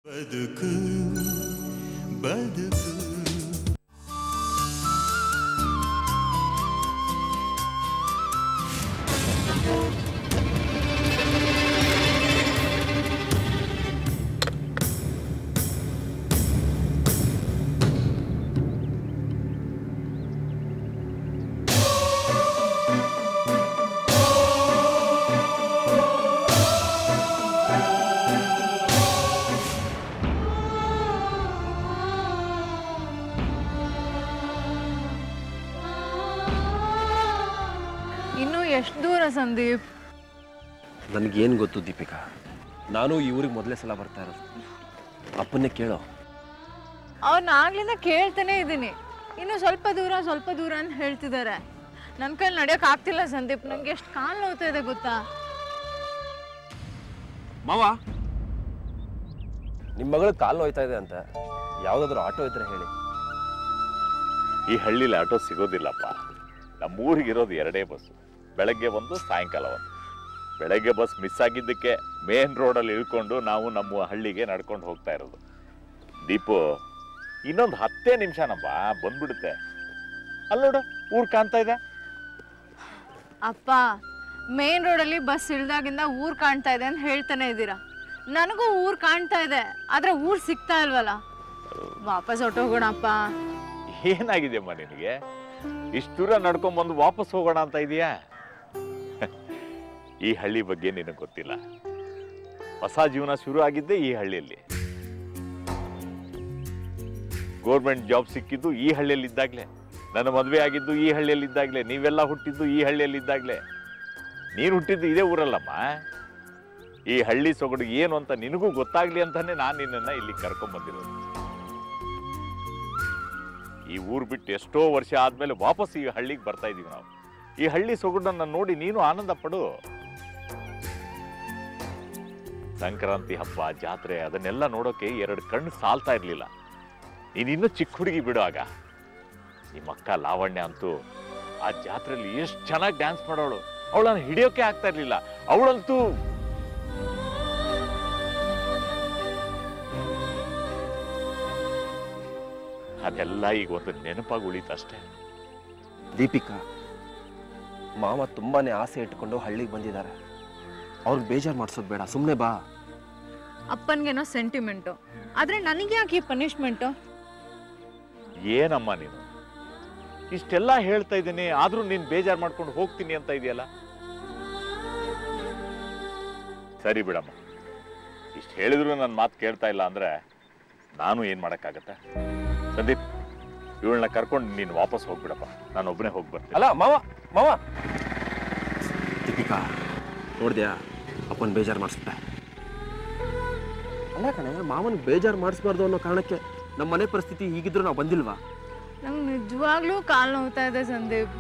ಬದುಕು ಬದುಕು ಇನ್ನು ಎಷ್ಟು ದೂರ ಸಂದೀಪ್ ನನಗೇನು ಗೊತ್ತು ದೀಪಿಕಾ ನಾನು ಈ ಊರಿಗೆ ಮೊದಲೇ ಸಲ ಬರ್ತಾ ಇರೋದು ಅಪ್ಪನ್ನೇ ಕೇಳೋ ಅವ್ರನ್ನ ಆಗ್ಲಿಂದ ಕೇಳ್ತಾನೆ ಇದ್ದೀನಿ ಇನ್ನು ಸ್ವಲ್ಪ ದೂರ ಸ್ವಲ್ಪ ದೂರ ಅಂತ ಹೇಳ್ತಿದ್ದಾರೆ ನನ್ನ ಕೈಲಿ ನಡೆಯೋಕೆ ಆಗ್ತಿಲ್ಲ ಸಂದೀಪ್ ನಂಗೆ ಎಷ್ಟು ಕಾಲು ನೋವ್ತಾ ಇದೆ ಗೊತ್ತಾ ಮಾವ ನಿಮ್ಮ ಮಗಳು ಕಾಲು ನೋಯ್ತಾ ಇದೆ ಅಂತ ಯಾವುದಾದ್ರೂ ಆಟೋ ಇದ್ರೆ ಹೇಳಿ ಈ ಹಳ್ಳಿಲಿ ಆಟೋ ಸಿಗೋದಿಲ್ಲಪ್ಪ ನಮ್ಮೂರಿಗಿರೋದು ಎರಡೇ ಬಸ್ಸು ಬೆಳಗ್ಗೆ ಒಂದು ಸಾಯಂಕಾಲ ಒಂದು ಬೆಳಗ್ಗೆ ಬಸ್ ಮಿಸ್ ಆಗಿದ್ದಕ್ಕೆ ಮೇನ್ ರೋಡಲ್ಲಿ ಇಳ್ಕೊಂಡು ನಾವು ನಮ್ಮ ಹಳ್ಳಿಗೆ ನಡ್ಕೊಂಡು ಹೋಗ್ತಾ ಇರೋದು ದೀಪು ಇನ್ನೊಂದು ಹತ್ತೇ ನಿಮಿಷನಪ್ಪ ಬಂದ್ಬಿಡುತ್ತೆ ಅಲ್ಲಿ ನೋಡು ಊರು ಕಾಣ್ತಾ ಇದೆ ಅಪ್ಪ ಮೇನ್ ರೋಡಲ್ಲಿ ಬಸ್ ಇಳ್ದಾಗಿಂದ ಊರು ಕಾಣ್ತಾ ಇದೆ ಅಂತ ಹೇಳ್ತಾನೆ ಇದ್ದೀರಾ ನನಗೂ ಊರು ಕಾಣ್ತಾ ಇದೆ ಆದ್ರೆ ಊರು ಸಿಗ್ತಾ ಇಲ್ವಲ್ಲ ವಾಪಸ್ ಹೊಟ್ಟೋಗೋಣಪ್ಪ ಏನಾಗಿದೆಯಮ್ಮ ನಿನಗೆ ಇಷ್ಟು ದೂರ ನಡ್ಕೊಂಡ್ಬಂದು ವಾಪಸ್ ಹೋಗೋಣ ಅಂತ ಇದೆಯಾ ಈ ಹಳ್ಳಿ ಬಗ್ಗೆ ನಿನಗೆ ಗೊತ್ತಿಲ್ಲ ಹೊಸ ಜೀವನ ಶುರು ಆಗಿದ್ದೇ ಈ ಹಳ್ಳಿಯಲ್ಲಿ ಗೋರ್ಮೆಂಟ್ ಜಾಬ್ ಸಿಕ್ಕಿದ್ದು ಈ ಹಳ್ಳಿಯಲ್ಲಿ ಇದ್ದಾಗಲೇ ನನ್ನ ಮದುವೆ ಆಗಿದ್ದು ಈ ಹಳ್ಳಿಯಲ್ಲಿ ಇದ್ದಾಗಲೇ ನೀವೆಲ್ಲ ಹುಟ್ಟಿದ್ದು ಈ ಹಳ್ಳಿಯಲ್ಲಿ ಇದ್ದಾಗಲೇ ನೀನು ಹುಟ್ಟಿದ್ದು ಇದೇ ಊರಲ್ಲಮ್ಮ ಈ ಹಳ್ಳಿ ಸೊಗಡು ಏನು ಅಂತ ನಿನಗೂ ಗೊತ್ತಾಗ್ಲಿ ಅಂತಾನೆ ನಾನು ನಿನ್ನನ್ನು ಇಲ್ಲಿ ಕರ್ಕೊಂಬಂದಿರೋದು ಈ ಊರು ಬಿಟ್ಟು ಎಷ್ಟೋ ವರ್ಷ ಆದ್ಮೇಲೆ ವಾಪಸ್ ಈ ಹಳ್ಳಿಗೆ ಬರ್ತಾ ಇದೀವಿ ನಾವು ಈ ಹಳ್ಳಿ ಸೊಗಡನ್ನ ನೋಡಿ ನೀನು ಆನಂದ ಪಡು ಸಂಕ್ರಾಂತಿ ಹಬ್ಬ ಜಾತ್ರೆ ಅದನ್ನೆಲ್ಲ ನೋಡೋಕೆ ಎರಡು ಕಣ್ಣು ಸಾಲ್ತಾ ಇರ್ಲಿಲ್ಲ ನೀನು ಇನ್ನೂ ಚಿಕ್ಕ ಹುಡುಗಿ ಬಿಡು ಆಗ ನಿಮ್ಮ ಅಕ್ಕ ಲಾವಣ್ಯ ಅಂತೂ ಆ ಜಾತ್ರೆಯಲ್ಲಿ ಎಷ್ಟು ಚೆನ್ನಾಗಿ ಡ್ಯಾನ್ಸ್ ಮಾಡೋಳು ಅವಳನ್ನು ಹಿಡಿಯೋಕೆ ಆಗ್ತಾ ಇರ್ಲಿಲ್ಲ ಅವಳಂತೂ ಅದೆಲ್ಲ ಈಗ ಒಂದು ನೆನಪಾಗಿ ಉಳಿತಷ್ಟೇ ದೀಪಿಕಾ ಮಾವ ತುಂಬಾನೇ ಆಸೆ ಇಟ್ಕೊಂಡು ಹಳ್ಳಿಗೆ ಬಂದಿದ್ದಾರೆ ಅವ್ರಿಗೆ ಬೇಜಾರು ಮಾಡಿಸೋದು ಬೇಡ ಸುಮ್ಮನೆ ಬಾ ಅಪ್ಪನಿಗೇನೋ ಸೆಂಟಿಮೆಂಟು ಆದ್ರೆ ನನಗೆ ಯಾಕೆ ಈ ಪನಿಷ್ಮೆಂಟು ಏನಮ್ಮ ನೀನು ಇಷ್ಟೆಲ್ಲ ಹೇಳ್ತಾ ಇದ್ದೀನಿ ಆದ್ರೂ ನೀನ್ ಬೇಜಾರ್ ಮಾಡ್ಕೊಂಡು ಹೋಗ್ತೀನಿ ಅಂತ ಇದೆಯಲ್ಲ ಸರಿ ಬಿಡಮ್ಮ ಇಷ್ಟು ಹೇಳಿದ್ರು ನನ್ನ ಮಾತು ಕೇಳ್ತಾ ಇಲ್ಲ ಅಂದ್ರೆ ನಾನು ಏನ್ ಮಾಡಕ್ಕಾಗತ್ತೆ ಸಂದೀಪ್ ಇವಳನ್ನ ಕರ್ಕೊಂಡು ನೀನು ವಾಪಸ್ ಹೋಗ್ಬಿಡಪ್ಪ ನಾನು ಒಬ್ಬನೇ ಹೋಗಿ ಬರ್ತೀನಿ ಅಲ್ಲ ಮಾವ ಮಾವ ದೀಪಿಕಾ ನೋಡ್ದ್ಯಾ ಅಪ್ಪನ ಬೇಜಾರು ಮಾಡಿಸ್ಬಿಟ್ಟೆ ಅಲ್ಲ ಕಣೆ ಮಾವನ್ ಬೇಜಾರು ಮಾಡಿಸ್ಬಾರ್ದು ಅನ್ನೋ ಕಾರಣಕ್ಕೆ ನಮ್ಮ ಮನೆ ಪರಿಸ್ಥಿತಿ ಹೀಗಿದ್ರು ನಾವು ಬಂದಿಲ್ವಾ ನಂಗೆ ನಿಜವಾಗ್ಲೂ ಕಾಲು ನೋವ್ತಾ ಇದೆ ಸಂದೀಪ್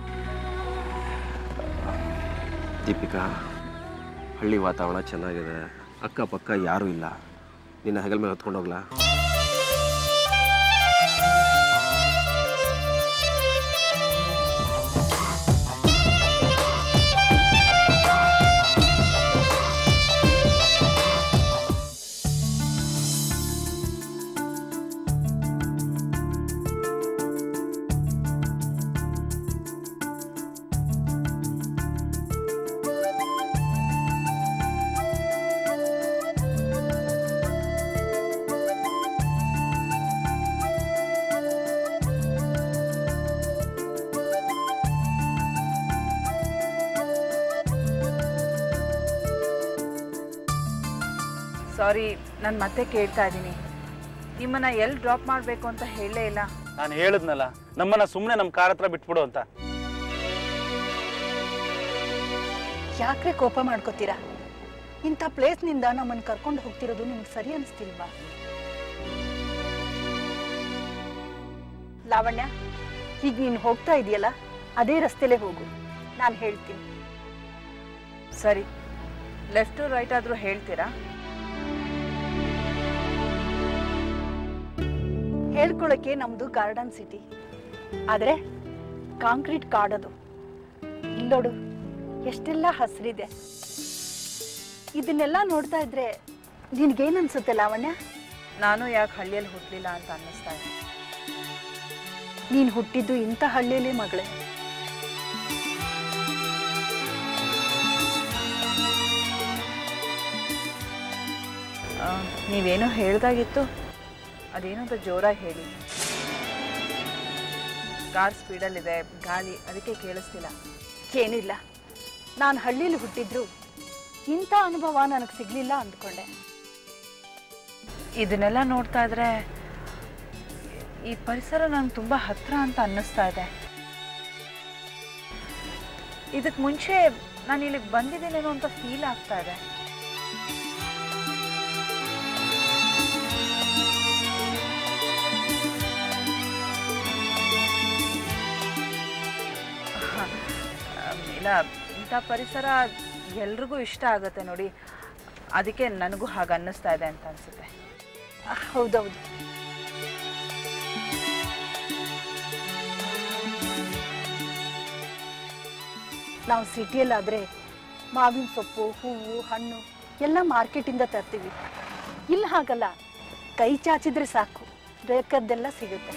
ದೀಪಿಕಾ ಹಳ್ಳಿ ವಾತಾವರಣ ಚೆನ್ನಾಗಿದೆ ಅಕ್ಕಪಕ್ಕ ಯಾರೂ ಇಲ್ಲ ನಿನ್ನ ಹೆಗಲ ಮೇಲೆ ಹೊತ್ಕೊಂಡು ಹೋಗ್ಲಾ ಸಾರಿ ನಾನು ಮತ್ತೆ ಕೇಳ್ತಾ ಇದ್ದೀನಿ ನಿಮ್ಮನ್ನ ಎಲ್ಲಿ ಡ್ರಾಪ್ ಮಾಡಬೇಕು ಅಂತ ಹೇಳಲೇ ಇಲ್ಲ ನಾನು ಹೇಳಿದ್ನಲ್ಲ ನಮ್ಮನ್ನ ಸುಮ್ಮನೆ ನಮ್ಮ ಕಾರ್ ಹತ್ರ ಬಿಟ್ಬಿಡು ಅಂತ ಯಾಕ್ರೆ ಕೋಪ ಮಾಡ್ಕೋತೀರಾ ಇಂಥ ಪ್ಲೇಸ್ನಿಂದ ನಮ್ಮನ್ನು ಕರ್ಕೊಂಡು ಹೋಗ್ತಿರೋದು ನಿಮ್ಗೆ ಸರಿ ಅನಿಸ್ತಿಲ್ವಾ ಲಾವಣ್ಯ ಈಗ ನೀನು ಹೋಗ್ತಾ ಇದೆಯಲ್ಲ ಅದೇ ರಸ್ತೆಲೇ ಹೋಗು ನಾನು ಹೇಳ್ತೀನಿ ಸರಿ ಲೆಫ್ಟು ರೈಟ್ ಆದರೂ ಹೇಳ್ತೀರಾ ಹೇಳ್ಕೊಳಕ್ಕೆ ನಮ್ದು ಗಾರ್ಡನ್ ಸಿಟಿ ಆದ್ರೆ ಕಾಂಕ್ರೀಟ್ ಕಾಡದು ಇಲ್ಲೋಡು ಎಷ್ಟೆಲ್ಲ ಹಸಿರಿದೆ ಇದನ್ನೆಲ್ಲ ನೋಡ್ತಾ ಇದ್ರೆ ನಿನ್ಗೇನ್ ಅನ್ಸುತ್ತೆ ಲಾವಣ್ಯ ನಾನು ಯಾಕೆ ಹಳ್ಳಿಯಲ್ಲಿ ಹುಟ್ಟಲಿಲ್ಲ ಅಂತ ಅನ್ನಿಸ್ತಾ ಇದೆ ನೀನು ಹುಟ್ಟಿದ್ದು ಇಂಥ ಹಳ್ಳಿಯಲ್ಲೇ ಮಗಳೇ ಆ, ನೀವೇನೋ ಹೇಳ್ದಾಗಿತ್ತು ಅದೇನೋ ಅಂತ ಜೋರಾಗಿ ಹೇಳಿ ಕಾರ್ ಸ್ಪೀಡಲ್ಲಿದೆ ಗಾಳಿ ಅದಕ್ಕೆ ಕೇಳಿಸ್ತಿಲ್ಲ ಏನಿಲ್ಲ ನಾನು ಹಳ್ಳಿಯಲ್ಲಿ ಹುಟ್ಟಿದ್ರು ಇಂಥ ಅನುಭವ ನನಗೆ ಸಿಗಲಿಲ್ಲ ಅಂದ್ಕೊಂಡೆ ಇದನ್ನೆಲ್ಲ ನೋಡ್ತಾ ಇದ್ರೆ ಈ ಪರಿಸರ ನಂಗೆ ತುಂಬ ಹತ್ರ ಅಂತ ಅನ್ನಿಸ್ತಾ ಇದೆ ಇದಕ್ಕೆ ಮುಂಚೆ ನಾನು ಇಲ್ಲಿಗೆ ಬಂದಿದ್ದೇನೇನೋ ಅಂತ ಫೀಲ್ ಆಗ್ತಾ ಇದೆ ಆಮ್, ಇಲ್ಲ ಇಂಥ ಪರಿಸರ ಎಲ್ರಿಗೂ ಇಷ್ಟ ಆಗುತ್ತೆ ನೋಡಿ ಅದಕ್ಕೆ ನನಗೂ ಹಾಗೆ ಅನ್ನಿಸ್ತಾ ಇದೆ ಅಂತ ಅನಿಸುತ್ತೆ ಹೌದೌದು ನಾವು ಸಿಟಿಯಲ್ಲಾದರೆ ಮಾವಿನ ಸೊಪ್ಪು ಹೂವು ಹಣ್ಣು ಎಲ್ಲ ಮಾರ್ಕೆಟಿಂದ ತರ್ತೀವಿ ಇಲ್ಲಿ ಹಾಗಲ್ಲ ಕೈ ಚಾಚಿದ್ರೆ ಸಾಕು ಬೇಕಾದ್ದೆಲ್ಲ ಸಿಗುತ್ತೆ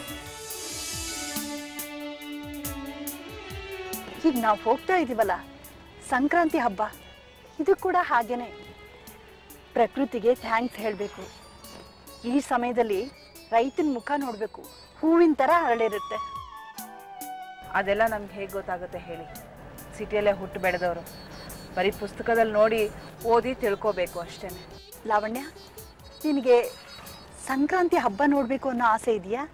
ಈಗ ನಾವು ಹೋಗ್ತಾ ಇದೀವಲ್ಲ ಸಂಕ್ರಾಂತಿ ಹಬ್ಬ ಇದು ಕೂಡ ಹಾಗೇನೆ ಪ್ರಕೃತಿಗೆ ಥ್ಯಾಂಕ್ಸ್ ಹೇಳಬೇಕು ಈ ಸಮಯದಲ್ಲಿ ರೈತನ ಮುಖ ನೋಡಬೇಕು ಹೂವಿನ ಥರ ಹರಳಿರುತ್ತೆ ಅದೆಲ್ಲ ನಮ್ಗೆ ಹೇಗೆ ಗೊತ್ತಾಗುತ್ತೆ ಹೇಳಿ ಸಿಟಿಯಲ್ಲೇ ಹುಟ್ಟು ಬೆಳೆದವರು ಬರೀ ಪುಸ್ತಕದಲ್ಲಿ ನೋಡಿ ಓದಿ ತಿಳ್ಕೋಬೇಕು ಅಷ್ಟೇ ಲಾವಣ್ಯ ನಿನಗೆ ಸಂಕ್ರಾಂತಿ ಹಬ್ಬ ನೋಡಬೇಕು ಅನ್ನೋ ಆಸೆ ಇದೆಯಾ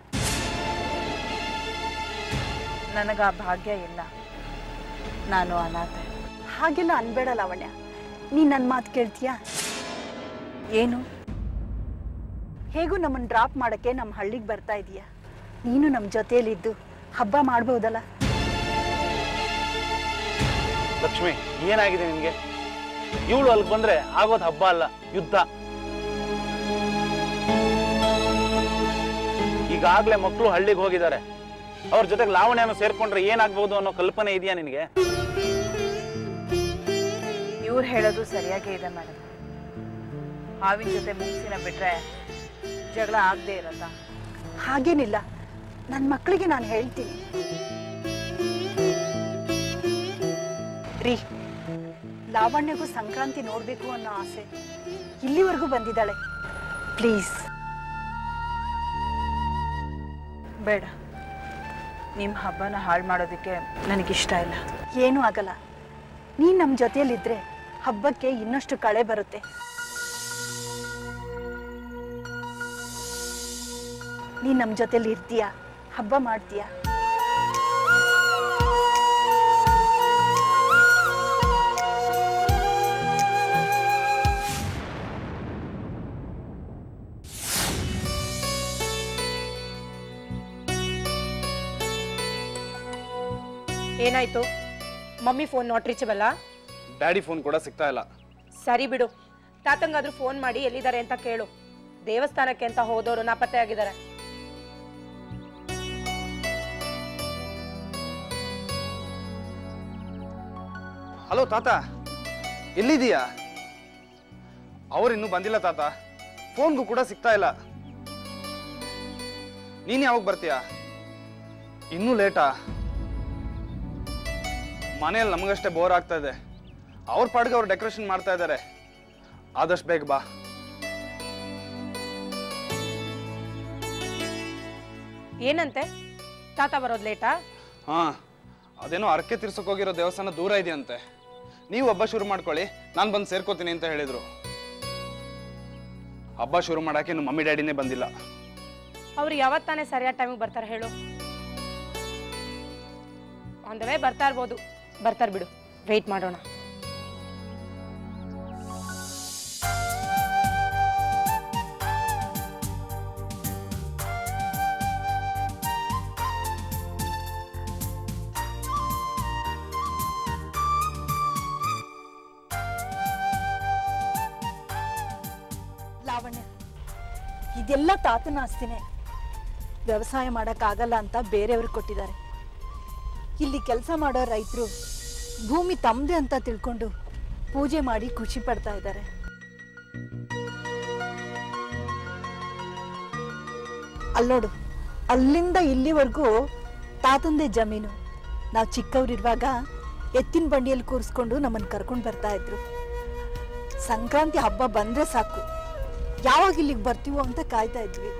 ನನಗೆ ಆ ಭಾಗ್ಯ ಇಲ್ಲ ನಾನು ಅನಾಥೆ ಹಾಗೆಲ್ಲ ಅನ್ಬೇಡ ಲಾವಣ್ಯ ನೀನು ನನ್ನ ಮಾತು ಕೇಳ್ತೀಯಾ ಏನು ಹೇಗೂ ನಮ್ಮನ್ನು ಡ್ರಾಪ್ ಮಾಡೋಕ್ಕೆ ನಮ್ಮ ಹಳ್ಳಿಗೆ ಬರ್ತಾ ಇದೀಯಾ ನೀನು ನಮ್ಮ ಜೊತೆಯಲ್ಲಿದ್ದು ಹಬ್ಬ ಮಾಡ್ಬೋದಲ್ಲ ಲಕ್ಷ್ಮಿ ಏನಾಗಿದೆ ನಿನ್ಗೆ ಇವಳು ಅಲ್ಲಿ ಬಂದ್ರೆ ಆಗೋದು ಹಬ್ಬ ಅಲ್ಲ ಯುದ್ಧ ಈಗಾಗ್ಲೇ ಮಕ್ಕಳು ಹಳ್ಳಿಗೆ ಹೋಗಿದ್ದಾರೆ ಅವ್ರ ಜೊತೆಗೆ ಲಾವಣ್ಯನ ಸೇರ್ಕೊಂಡ್ರೆ ಏನಾಗ್ಬೋದು ಅನ್ನೋ ಕಲ್ಪನೆ ಇದೆಯಾ ನಿನಗೆ ಇವ್ರು ಹೇಳೋದು ಸರಿಯಾಗೇ ಇದೆ ಮೇಡಮ್ ಹಾವಿನ ಜೊತೆ ಮುಂಗ್ಸಿನ ಬಿಟ್ರೆ ಜಗಳ ಆಗದೆ ಇರತ್ತಾ ಹಾಗೇನಿಲ್ಲ ನನ್ನ ಮಕ್ಕಳಿಗೆ ನಾನು ಹೇಳ್ತೀನಿ ರೀ ಲಾವಣ್ಯಗೂ ಸಂಕ್ರಾಂತಿ ನೋಡಬೇಕು ಅನ್ನೋ ಆಸೆ ಇಲ್ಲಿವರೆಗೂ ಬಂದಿದ್ದಾಳೆ ಪ್ಲೀಸ್ ಬೇಡ ನಿಮ್ಮ ಹಬ್ಬನ ಹಾಳು ಮಾಡೋದಕ್ಕೆ ನನಗಿಷ್ಟ ಇಲ್ಲ ಏನೂ ಆಗಲ್ಲ ನೀನು ನಮ್ಮ ಜೊತೆಯಲ್ಲಿದ್ದರೆ ಹಬ್ಬಕ್ಕೆ ಇನ್ನಷ್ಟು ಕಳೆ ಬರುತ್ತೆ ನೀನು ನಮ್ಮ ಜೊತೆಲಿ ಇರ್ತೀಯಾ ಹಬ್ಬ ಮಾಡ್ತೀಯಾ ಏನಾಯ್ತು ಮಮ್ಮಿ ಫೋನ್ ನಾಟ್ ರೀಚಬಲ್ಲ ಡ್ಯಾಡಿ ಫೋನ್ ಕೂಡ ಸಿಗ್ತಾ ಇಲ್ಲ ಸರಿ ಬಿಡು ತಾತಂಗಾದ್ರೂ ಫೋನ್ ಮಾಡಿ ಎಲ್ಲಿದ್ದಾರೆ ಅಂತ ಕೇಳು ದೇವಸ್ಥಾನಕ್ಕೆ ಅಂತ ಹೋದವರು ನಾಪತ್ತೆ ಆಗಿದ್ದಾರೆ ಹಲೋ ತಾತ ಎಲ್ಲಿದೀಯಾ ಅವ್ರು ಇನ್ನೂ ಬಂದಿಲ್ಲ ತಾತ ಫೋನ್ಗೂ ಕೂಡ ಸಿಗ್ತಾ ಇಲ್ಲ ನೀನ್ ಯಾವಾಗ ಬರ್ತೀಯಾ ಇನ್ನೂ ಲೇಟಾ ಮನೆಯಲ್ಲಿ ನಮಗಷ್ಟೇ ಬೋರ್ ಆಗ್ತಾ ಇದೆ ಅವ್ರ ಪಾಡಿಗೆ ಅವ್ರು ಡೆಕೋರೇಷನ್ ಮಾಡ್ತಾ ಇದ್ದಾರೆ ಆದಷ್ಟು ಬೇಗ ಬಾ ಏನಂತೆ ತಾತ ಬರೋದು ಲೇಟಾ ಹಾ ಅದೇನೋ ಅರಕೆ ತೀರ್ಸಕ್ ಹೋಗಿರೋ ದೇವಸ್ಥಾನ ದೂರ ಇದೆಯಂತೆ ನೀವು ಹಬ್ಬ ಶುರು ಮಾಡ್ಕೊಳ್ಳಿ ನಾನು ಬಂದು ಸೇರ್ಕೋತೀನಿ ಅಂತ ಹೇಳಿದ್ರು ಹಬ್ಬ ಶುರು ಮಾಡಕ್ಕೆ ಇನ್ನು ಮಮ್ಮಿ ಡ್ಯಾಡಿನೇ ಬಂದಿಲ್ಲ ಅವ್ರು ಯಾವತ್ತಾನೆ ಸರಿಯಾದ ಟೈಮಿಗೆ ಬರ್ತಾರೆ ಹೇಳು ಆನ್ ದ ವೇ ಬರ್ತಾ ಇರ್ಬೋದು ಬರ್ತಾರೆ ಬಿಡು ವೆಯ್ಟ್ ಮಾಡೋಣ ಲಾವಣ್ಯ ಇದೆಲ್ಲ ತಾತನ ಆಸ್ತಿನೇ ವ್ಯವಸಾಯ ಮಾಡೋಕ್ಕಾಗಲ್ಲ ಅಂತ ಬೇರೆಯವ್ರಿಗೆ ಕೊಟ್ಟಿದ್ದಾರೆ ಇಲ್ಲಿ ಕೆಲಸ ಮಾಡೋ ರೈತರು ಭೂಮಿ ತಮ್ಮದೇ ಅಂತ ತಿಳ್ಕೊಂಡು ಪೂಜೆ ಮಾಡಿ ಖುಷಿ ಪಡ್ತಾ ಇದ್ದಾರೆ ಅಲ್ಲೋಡು ಅಲ್ಲಿಂದ ಇಲ್ಲಿವರೆಗೂ ತಾತಂದೆ ಜಮೀನು ನಾವು ಚಿಕ್ಕವರಿರುವಾಗ ಎತ್ತಿನ ಬಂಡಿಯಲ್ಲಿ ಕೂರಿಸ್ಕೊಂಡು ನಮ್ಮನ್ನು ಕರ್ಕೊಂಡು ಬರ್ತಾ ಇದ್ರು ಸಂಕ್ರಾಂತಿ ಹಬ್ಬ ಬಂದ್ರೆ ಸಾಕು ಯಾವಾಗ ಇಲ್ಲಿಗೆ ಬರ್ತೀವೋ ಅಂತ ಕಾಯ್ತಾ ಇದ್ವಿ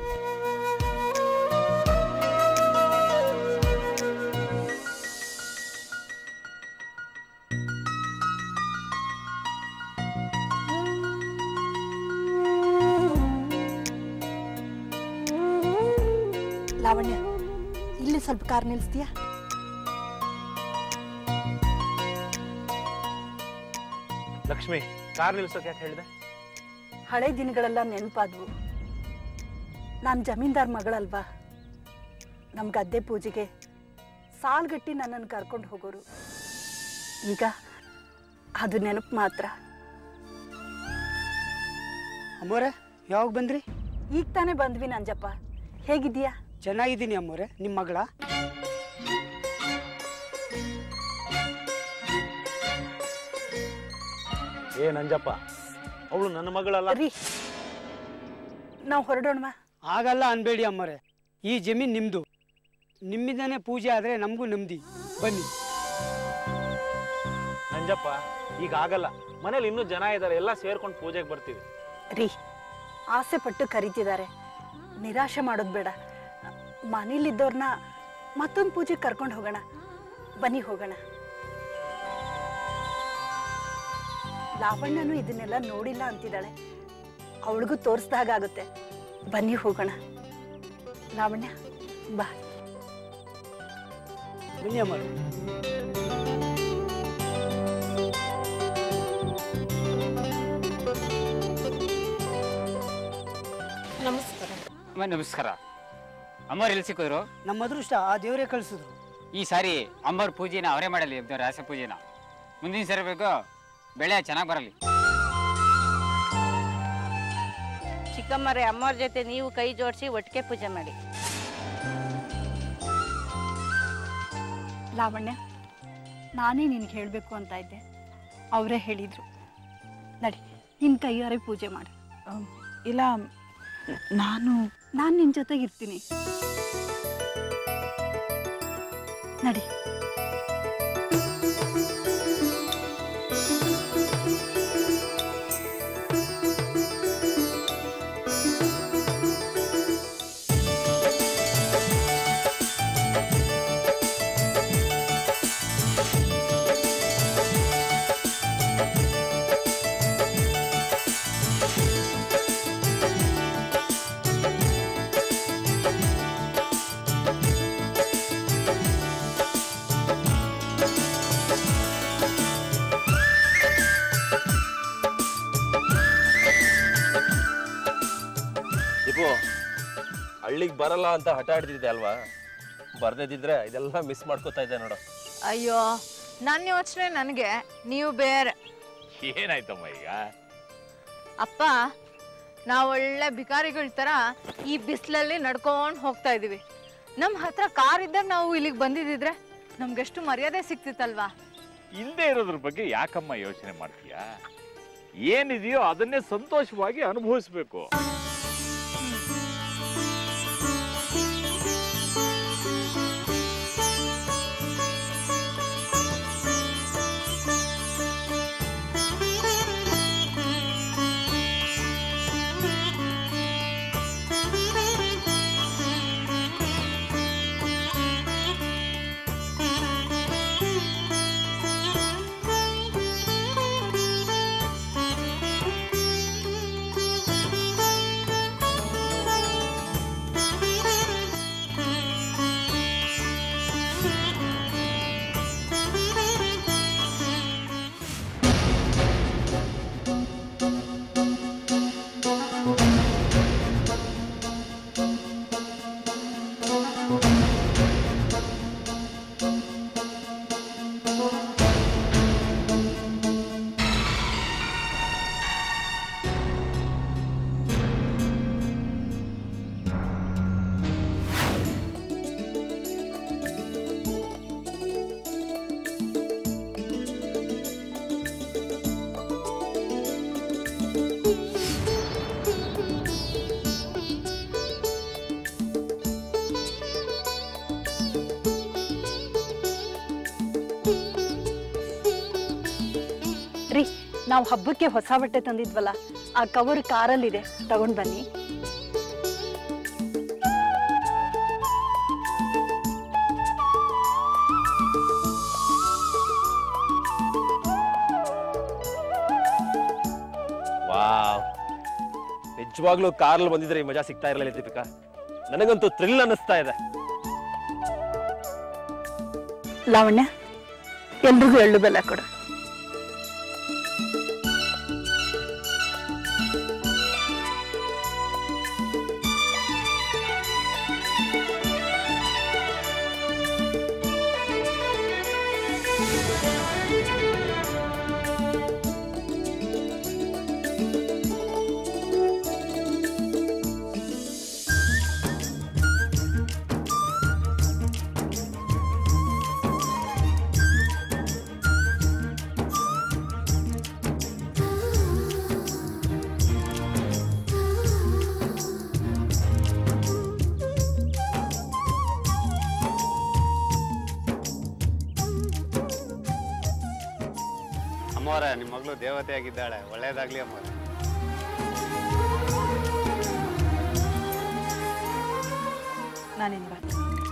ಲಾವಣ್ಯ ಇಲ್ಲಿ ಸ್ವಲ್ಪ ಕಾರ್ ನಿಲ್ಲಿಸ್ತೀಯಾ ಲಕ್ಷ್ಮಿ ಕಾರ್ ನಿಲ್ಸೋಕೆ ಯಾಕೆ ಹೇಳಿದೆ ಹಳೆ ದಿನಗಳೆಲ್ಲ ನೆನಪಾದ್ವು ನಾನು ಜಮೀನ್ದಾರ್ ಮಗಳಲ್ವಾ ನಮ್ಮ ಗದ್ದೆ ಪೂಜೆಗೆ ಸಾಲ್ಗಟ್ಟಿ ನನ್ನನ್ನು ಕರ್ಕೊಂಡು ಹೋಗೋರು ಈಗ ಅದು ನೆನಪು ಮಾತ್ರ ಅಮ್ಮೋರೆ ಯಾವಾಗ ಬಂದ್ರಿ ಈಗ ತಾನೇ ಬಂದ್ವಿ ನಂಜಪ್ಪ ಹೇಗಿದ್ದೀಯಾ ಚೆನ್ನಾಗಿದ್ದೀನಿ ಅಮ್ಮೋರೆ ನಿಮ್ಮ ಮಗಳ ಏ ನಂಜಪ್ಪ ಅವಳು ನನ್ನ ಮಗಳಲ್ಲ ರೀ ನಾವು ಹೊರಡೋಣವಾ ಆಗಲ್ಲ ಅನ್ಬೇಡಿ ಅಮ್ಮೋರೆ ಈ ಜಮೀನ್ ನಿಮ್ದು ನಿಮ್ಮಿಂದಾನೇ ಪೂಜೆ ಆದ್ರೆ ನಮಗೂ ನೆಮ್ಮದಿ ಬನ್ನಿ ನಂಜಪ್ಪ ಈಗ ಆಗಲ್ಲ ಮನೇಲಿ ಇನ್ನೂ ಜನ ಇದ್ದಾರೆ ಎಲ್ಲ ಸೇರ್ಕೊಂಡು ಪೂಜೆಗೆ ಬರ್ತೀವಿ ರೀ ಆಸೆ ಪಟ್ಟು ಕರಿತಿದ್ದಾರೆ ನಿರಾಶೆ ಮಾಡೋದು ಬೇಡ ಮನೇಲಿದ್ದವ್ರನ್ನ ಮತ್ತೊಂದು ಪೂಜೆಗೆ ಕರ್ಕೊಂಡು ಹೋಗೋಣ ಬನ್ನಿ ಹೋಗೋಣ ಲಾವಣ್ಯನೂ ಇದನ್ನೆಲ್ಲ ನೋಡಿಲ್ಲ ಅಂತಿದ್ದಾಳೆ ಅವಳಿಗೂ ತೋರಿಸ್ದಾಗುತ್ತೆ ಬನ್ನಿ ಹೋಗೋಣ ಲಾವಣ್ಯ ಬಾ ಬನ್ನಿ ಅಮ್ಮೋರೆ ಅಮ್ಮ ನಮಸ್ಕಾರ ಅಮ್ಮವ್ರು ಎಲ್ಲಿ ಸಿಕ್ಕಿದ್ರು ನಮ್ಮ ಅದೃಷ್ಟ ಆ ದೇವರೇ ಕಳಿಸಿದ್ರು ಈ ಸಾರಿ ಅಮ್ಮವ್ರ ಪೂಜೆನ ಅವರೇ ಮಾಡಲಿ ದೇವ್ರ ರಾಸ ಪೂಜೆನ ಮುಂದಿನ ಸರಿ ಬೇಕು ಬೆಳೆ ಚೆನ್ನಾಗಿ ಬರಲಿ ಚಿಕ್ಕಮ್ಮರೇ ಅಮ್ಮವ್ರ ಜೊತೆ ನೀವು ಕೈ ಜೋಡಿಸಿ ಒಟ್ಟಿಗೆ ಪೂಜೆ ಮಾಡಿ ಲಾವಣ್ಯ ನಾನೇ ನಿನಗೆ ಹೇಳಬೇಕು ಅಂತ ಇದ್ದೆ ಅವರೇ ಹೇಳಿದರು ನಡಿ ನಿನ್ನ ಕೈಯಾರೆ ಪೂಜೆ ಮಾಡಿ ಇಲ್ಲ ನಾನು ನಾನು ನಿನ್ನ ಜೊತೆಗೆ ಇರ್ತೀನಿ ನಡಿ ದೀಪು ಹಳ್ಳಿಗೆ ಬರಲ್ಲ ಅಂತ ಹಠ ಹಿಡ್ದಿದ್ದೆ ಅಲ್ವಾ ಬರ್ದಿದ್ರೆ ಇದೆಲ್ಲ ಮಿಸ್ ಮಾಡ್ಕೋತಾ ಇದ್ದೆ ನೋಡು ಅಯ್ಯೋ ನನ್ನ ಯೋಚನೆ ನನಗೆ ನೀವು ಬೇರೆ ಏನಾಯ್ತಮ್ಮ ಈಗ ಅಪ್ಪ ನಾವು ಒಳ್ಳೆ ಭಿಕಾರಿಗಳ ಥರ ಈ ಬಿಸಿಲಲ್ಲಿ ನಡ್ಕೊಂಡು ಹೋಗ್ತಾ ಇದೀವಿ ನಮ್ಮ ಹತ್ರ ಕಾರ್ ಇದ್ದಾಗ ನಾವು ಇಲ್ಲಿಗೆ ಬಂದಿದ್ದಿದ್ರೆ ನಮ್ಗೆಷ್ಟು ಮರ್ಯಾದೆ ಸಿಕ್ತಿತ್ತಲ್ವಾ ಇಲ್ಲದೆ ಇರೋದ್ರ ಬಗ್ಗೆ ಯಾಕಮ್ಮ ಯೋಚನೆ ಮಾಡ್ತೀಯಾ ಏನಿದೆಯೋ ಅದನ್ನೇ ಸಂತೋಷವಾಗಿ ಅನುಭವಿಸ್ಬೇಕು ಆ ನಾವು ಹಬ್ಬಕ್ಕೆ ಹೊಸ ಬಟ್ಟೆ ತಂದಿದ್ವಲ್ಲ ಆ ಕವರ್ ಕಾರಲ್ಲಿದೆ ತಗೊಂಡ್ ಬನ್ನಿ ವಾವ್ ನಿಜವಾಗ್ಲೂ ಕಾರಲ್ಲಿ ಬಂದಿದ್ರೆ ಈ ಮಜಾ ಸಿಗ್ತಾ ಇರಲಿಲ್ಲ ದೀಪಿಕಾ ನನಗಂತೂ ಥ್ರಿಲ್ ಅನ್ನಿಸ್ತಾ ಇದೆ ಲಾವಣ್ಯ ಎಲ್ರಿಗೂ ಎಳ್ಳು ಬೆಲ್ಲ ಕೊಡು ಅಮ್ಮವ್ರೆ ನಿಮ್ಮ ಮಗಳು ದೇವತೆ ಆಗಿದ್ದಾಳೆ ಒಳ್ಳೇದಾಗ್ಲಿ ಅಮ್ಮವ್ರೆ ನಾನೇನು ಬರ್ತೀನಿ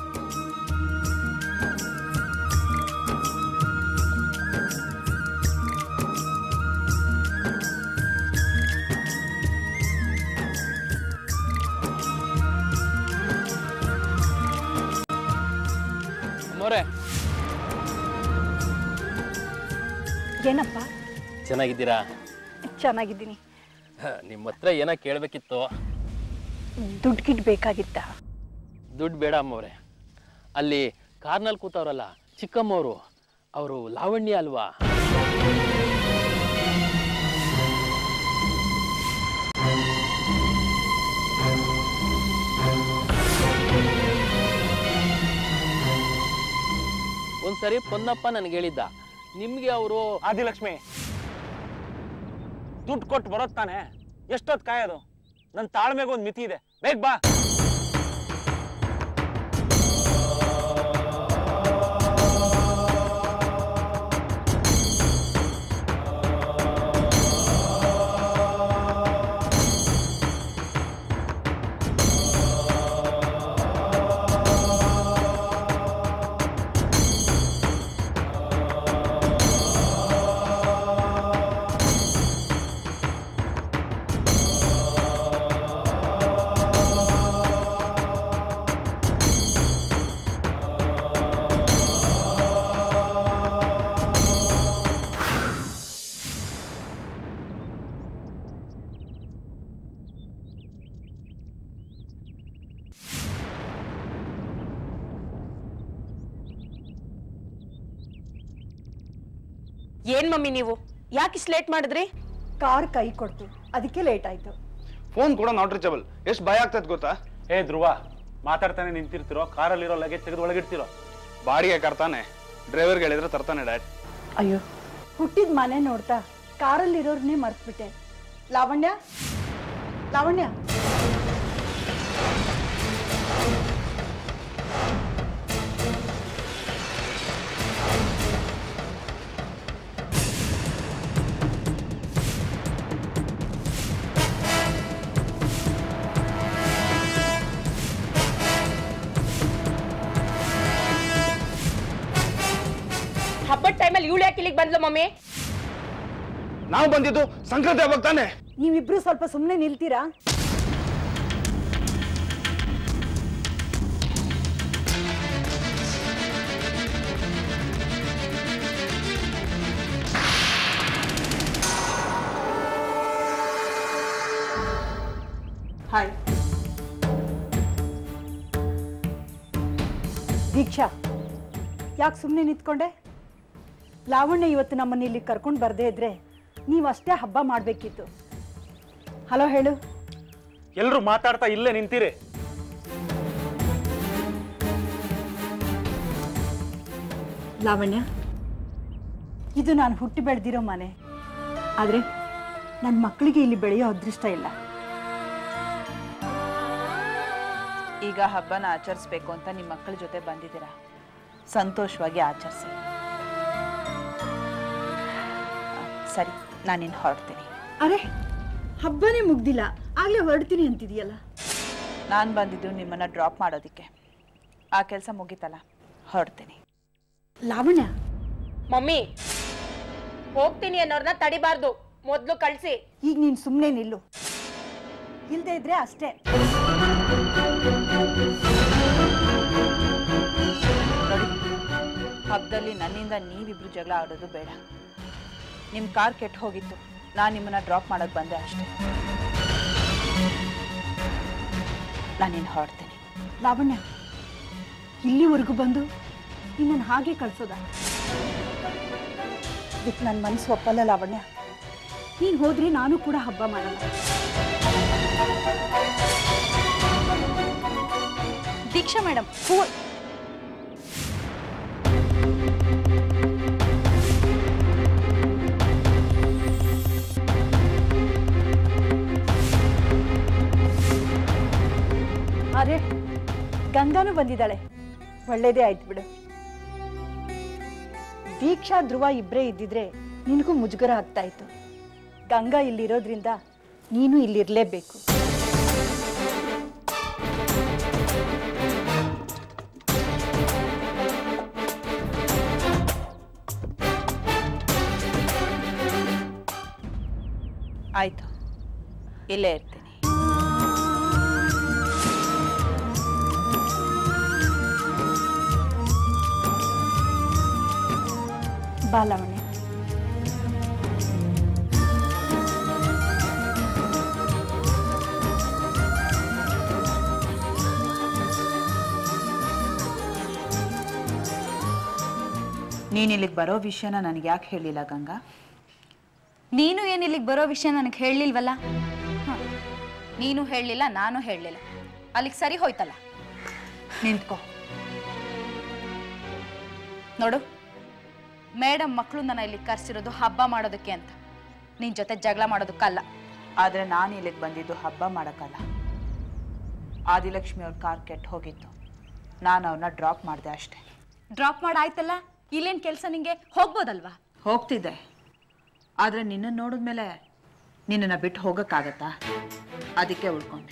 ಅಮ್ಮೋರೆ ಏನಪ್ಪ ಚೆನ್ನಾಗಿದ್ದೀರಾ ಚೆನ್ನಾಗಿದ್ದೀನಿ ನಿಮ್ಮ ಹತ್ರ ಏನೋ ಕೇಳಬೇಕಿತ್ತು ದುಡ್ಡು ಗಿಡ್ ಬೇಕಾಗಿತ್ತ ದುಡ್ಡು ಬೇಡ ಅಮ್ಮವ್ರೆ ಅಲ್ಲಿ ಕಾರ್ನಲ್ಲಿ ಕೂತವ್ರಲ್ಲ ಚಿಕ್ಕಮ್ಮವರು ಅವರು ಲಾವಣ್ಯ ಅಲ್ವಾ ಒಂದ್ಸರಿ ಪೊನ್ನಪ್ಪ ನನಗೆ ಹೇಳಿದ್ದ ನಿಮ್ಗೆ ಅವರು ಆದಿಲಕ್ಷ್ಮಿ ದುಡ್ಡು ಕೊಟ್ಟು ಬರೋದ್ ತಾನೆ ಎಷ್ಟೊತ್ತು ಕಾಯೋದು ನನ್ನ ತಾಳ್ಮೆಗೆ ಒಂದು ಮಿತಿ ಇದೆ ಬೇಗ ಬಾ ಏನ್ ಮಮ್ಮಿ ನೀವು ಯಾಕೆ ಇಷ್ಟು ಲೇಟ್ ಮಾಡಿದ್ರಿ ಕಾರ್ ಕೈ ಕೊಡ್ತು ಅದಕ್ಕೆ ಲೇಟ್ ಆಯ್ತು ಫೋನ್ ಕೂಡ ನಾಟ್ ರೀಚಬಲ್ ಎಷ್ಟು ಭಯ ಆಗ್ತದೆ ಗೊತ್ತಾ ಏ ಧ್ರುವ ಮಾತಾಡ್ತಾನೆ ನಿಂತಿರ್ತಿರೋ ಕಾರಲ್ಲಿರೋ ಲಗೇಜ್ ತೆಗೆದು ಒಳಗಿಡ್ತಿರೋ ಬಾಡಿಗೆ ಕರ್ತಾನೆ ಡ್ರೈವರ್ಗೆ ಹೇಳಿದ್ರೆ ತರ್ತಾನೆ ಡ್ಯಾಡ್ ಅಯ್ಯೋ ಹುಟ್ಟಿದ ಮನೆ ನೋಡ್ತಾ ಕಾರಲ್ಲಿರೋರ್ನೇ ಮರ್ತ್ಬಿಟ್ಟೆ ಲಾವಣ್ಯ ಲಾವಣ್ಯ ಹಬ್ಬದ ಟೈಮಲ್ಲಿ ಇವಳು ಯಾಕೆ ಇಲ್ಲಿಗೆ ಬಂದ್ಲು ಮಮ್ಮಿ ನಾವು ಬಂದಿದ್ದು ಸಂಕ್ರಾಂತಿ ಹಬ್ಬಕ್ಕೆ ತಾನೆ ನೀವಿಬ್ರು ಸ್ವಲ್ಪ ಸುಮ್ಮನೆ ನಿಲ್ತೀರಾ ಹಾಯ್ ದೀಕ್ಷಾ ಯಾಕೆ ಸುಮ್ಮನೆ ನಿಂತ್ಕೊಂಡೆ ಲಾವಣ್ಯ ಇವತ್ತು ನಮ್ಮನ್ನ ಇಲ್ಲಿ ಕರ್ಕೊಂಡು ಬರ್ದೇ ಇದ್ರೆ ನೀವಷ್ಟೇ ಹಬ್ಬ ಮಾಡಬೇಕಿತ್ತು ಹಲೋ ಹೇಳು ಎಲ್ಲರೂ ಮಾತಾಡ್ತಾ ಇಲ್ಲೇ ನಿಂತಿರಿ ಲಾವಣ್ಯ ಇದು ನಾನು ಹುಟ್ಟಿ ಬೆಳೆದಿರೋ ಮನೆ ಆದರೆ ನನ್ನ ಮಕ್ಕಳಿಗೆ ಇಲ್ಲಿ ಬೆಳೆಯೋ ಅದೃಷ್ಟ ಇಲ್ಲ ಈಗ ಹಬ್ಬನ ಆಚರಿಸ್ಬೇಕು ಅಂತ ನಿಮ್ಮ ಮಕ್ಕಳ ಜೊತೆ ಬಂದಿದ್ದೀರಾ ಸಂತೋಷವಾಗಿ ಆಚರಿಸಿ ಸರಿ ನಾನಿನ್ನು ಹೊರಡ್ತೀನಿ ಅರೆ ಹಬ್ಬನೇ ಮುಗ್ದಿಲ್ಲ ಆಗ್ಲೇ ಹೊರಡ್ತೀನಿ ಅಂತಿದೆಯಲ್ಲ ನಾನು ಬಂದಿದ್ದು ನಿಮ್ಮನ್ನು ಡ್ರಾಪ್ ಮಾಡೋದಕ್ಕೆ ಆ ಕೆಲಸ ಮುಗೀತಲ್ಲ ಹೊರಡ್ತೀನಿ ಲಾವಣ್ಯ ಮಮ್ಮಿ ಹೋಗ್ತೀನಿ ಅನ್ನೋರ್ನ ತಡಿಬಾರ್ದು ಮೊದ್ಲು ಕಳ್ಸಿ ಈಗ ನೀನು ಸುಮ್ಮನೆ ನಿಲ್ಲು ಇಲ್ದೇ ಇದ್ರೆ ಅಷ್ಟೇ ನೋಡಿ ಹಬ್ಬದಲ್ಲಿ ನನ್ನಿಂದ ನೀವಿಬ್ರು ಜಗಳ ಆಡೋದು ಬೇಡ ನಿಮ್ಮ ಕಾರ್ ಕೆಟ್ಟು ಹೋಗಿತ್ತು ನಾನು ನಿಮ್ಮನ್ನ ಡ್ರಾಪ್ ಮಾಡೋಕೆ ಬಂದೆ ಅಷ್ಟೇ ನಾನಿನ್ನು ಹೊರಡ್ತೀನಿ ಲಾವಣ್ಯ ಇಲ್ಲಿವರೆಗೂ ಬಂದು ನಿನ್ನನ್ನು ಹಾಗೆ ಕಳ್ಸೋದ ಇದಕ್ಕೆ ನನ್ನ ಮನಸ್ಸು ಒಪ್ಪಲ್ಲ ಲಾವಣ್ಯ ನೀನು ಹೋದ್ರೆ ನಾನು ಕೂಡ ಹಬ್ಬ ಮಾಡಲ್ಲ ದೀಕ್ಷಾ ಮೇಡಮ್ ಫೋನ್ ಅರೆ ಗಂಗಾನು ಬಂದಿದ್ದಾಳೆ ಒಳ್ಳೇದೇ ಆಯ್ತು ಬಿಡು ದೀಕ್ಷಾ ಧ್ರುವ ಇಬ್ಬರೇ ಇದ್ದಿದ್ರೆ ನಿನಗೂ ಮುಜುಗರ ಆಗ್ತಾ ಇತ್ತು ಗಂಗಾ ಇಲ್ಲಿರೋದ್ರಿಂದ ನೀನು ಇಲ್ಲಿರಲೇಬೇಕು ಆಯಿತು ಇಲ್ಲೇ ಇರ್ತೀನಿ ಬಾ ಲಾವಣ್ಯ ನೀನು ಇಲ್ಲಿಗೆ ಬರೋ ವಿಷಯನ ನನಗೆ ಯಾಕೆ ಹೇಳಿಲ್ಲ ಗಂಗಾ ನೀನು ಏನು ಇಲ್ಲಿಗೆ ಬರೋ ವಿಷಯ ನನಗೆ ಹೇಳಲಿಲ್ವಲ್ಲ ನೀನು ಹೇಳಲಿಲ್ಲ ನಾನು ಹೇಳಲಿಲ್ಲ ಅಲ್ಲಿಗೆ ಸರಿ ಹೋಯ್ತಲ್ಲ ನಿಂತ್ಕೋ ನೋಡು ಮೇಡಮ್ ಮಕ್ಕಳು ನನ್ನ ಇಲ್ಲಿ ಕರ್ಸಿರೋದು ಹಬ್ಬ ಮಾಡೋದಕ್ಕೆ ಅಂತ ನಿನ್ನ ಜೊತೆ ಜಗಳ ಮಾಡೋದಕ್ಕಲ್ಲ ಆದರೆ ನಾನು ಇಲ್ಲಿಗೆ ಬಂದಿದ್ದು ಹಬ್ಬ ಮಾಡೋಕ್ಕಲ್ಲ ಆದಿಲಕ್ಷ್ಮಿ ಅವ್ರ ಕಾರ್ ಕೆಟ್ಟು ಹೋಗಿತ್ತು ನಾನು ಅವ್ರನ್ನ ಡ್ರಾಪ್ ಮಾಡಿದೆ ಅಷ್ಟೇ ಡ್ರಾಪ್ ಮಾಡಾಯ್ತಲ್ಲ ಇಲ್ಲೇನು ಕೆಲಸ ನಿಂಗೆ ಹೋಗ್ಬೋದಲ್ವಾ ಹೋಗ್ತಿದ್ದೆ ಆದರೆ ನಿನ್ನನ್ನು ನೋಡಿದ್ಮೇಲೆ ನಿನ್ನನ್ನು ಬಿಟ್ಟು ಹೋಗೋಕ್ಕಾಗತ್ತಾ ಅದಕ್ಕೆ ಉಳ್ಕೊಂಡೆ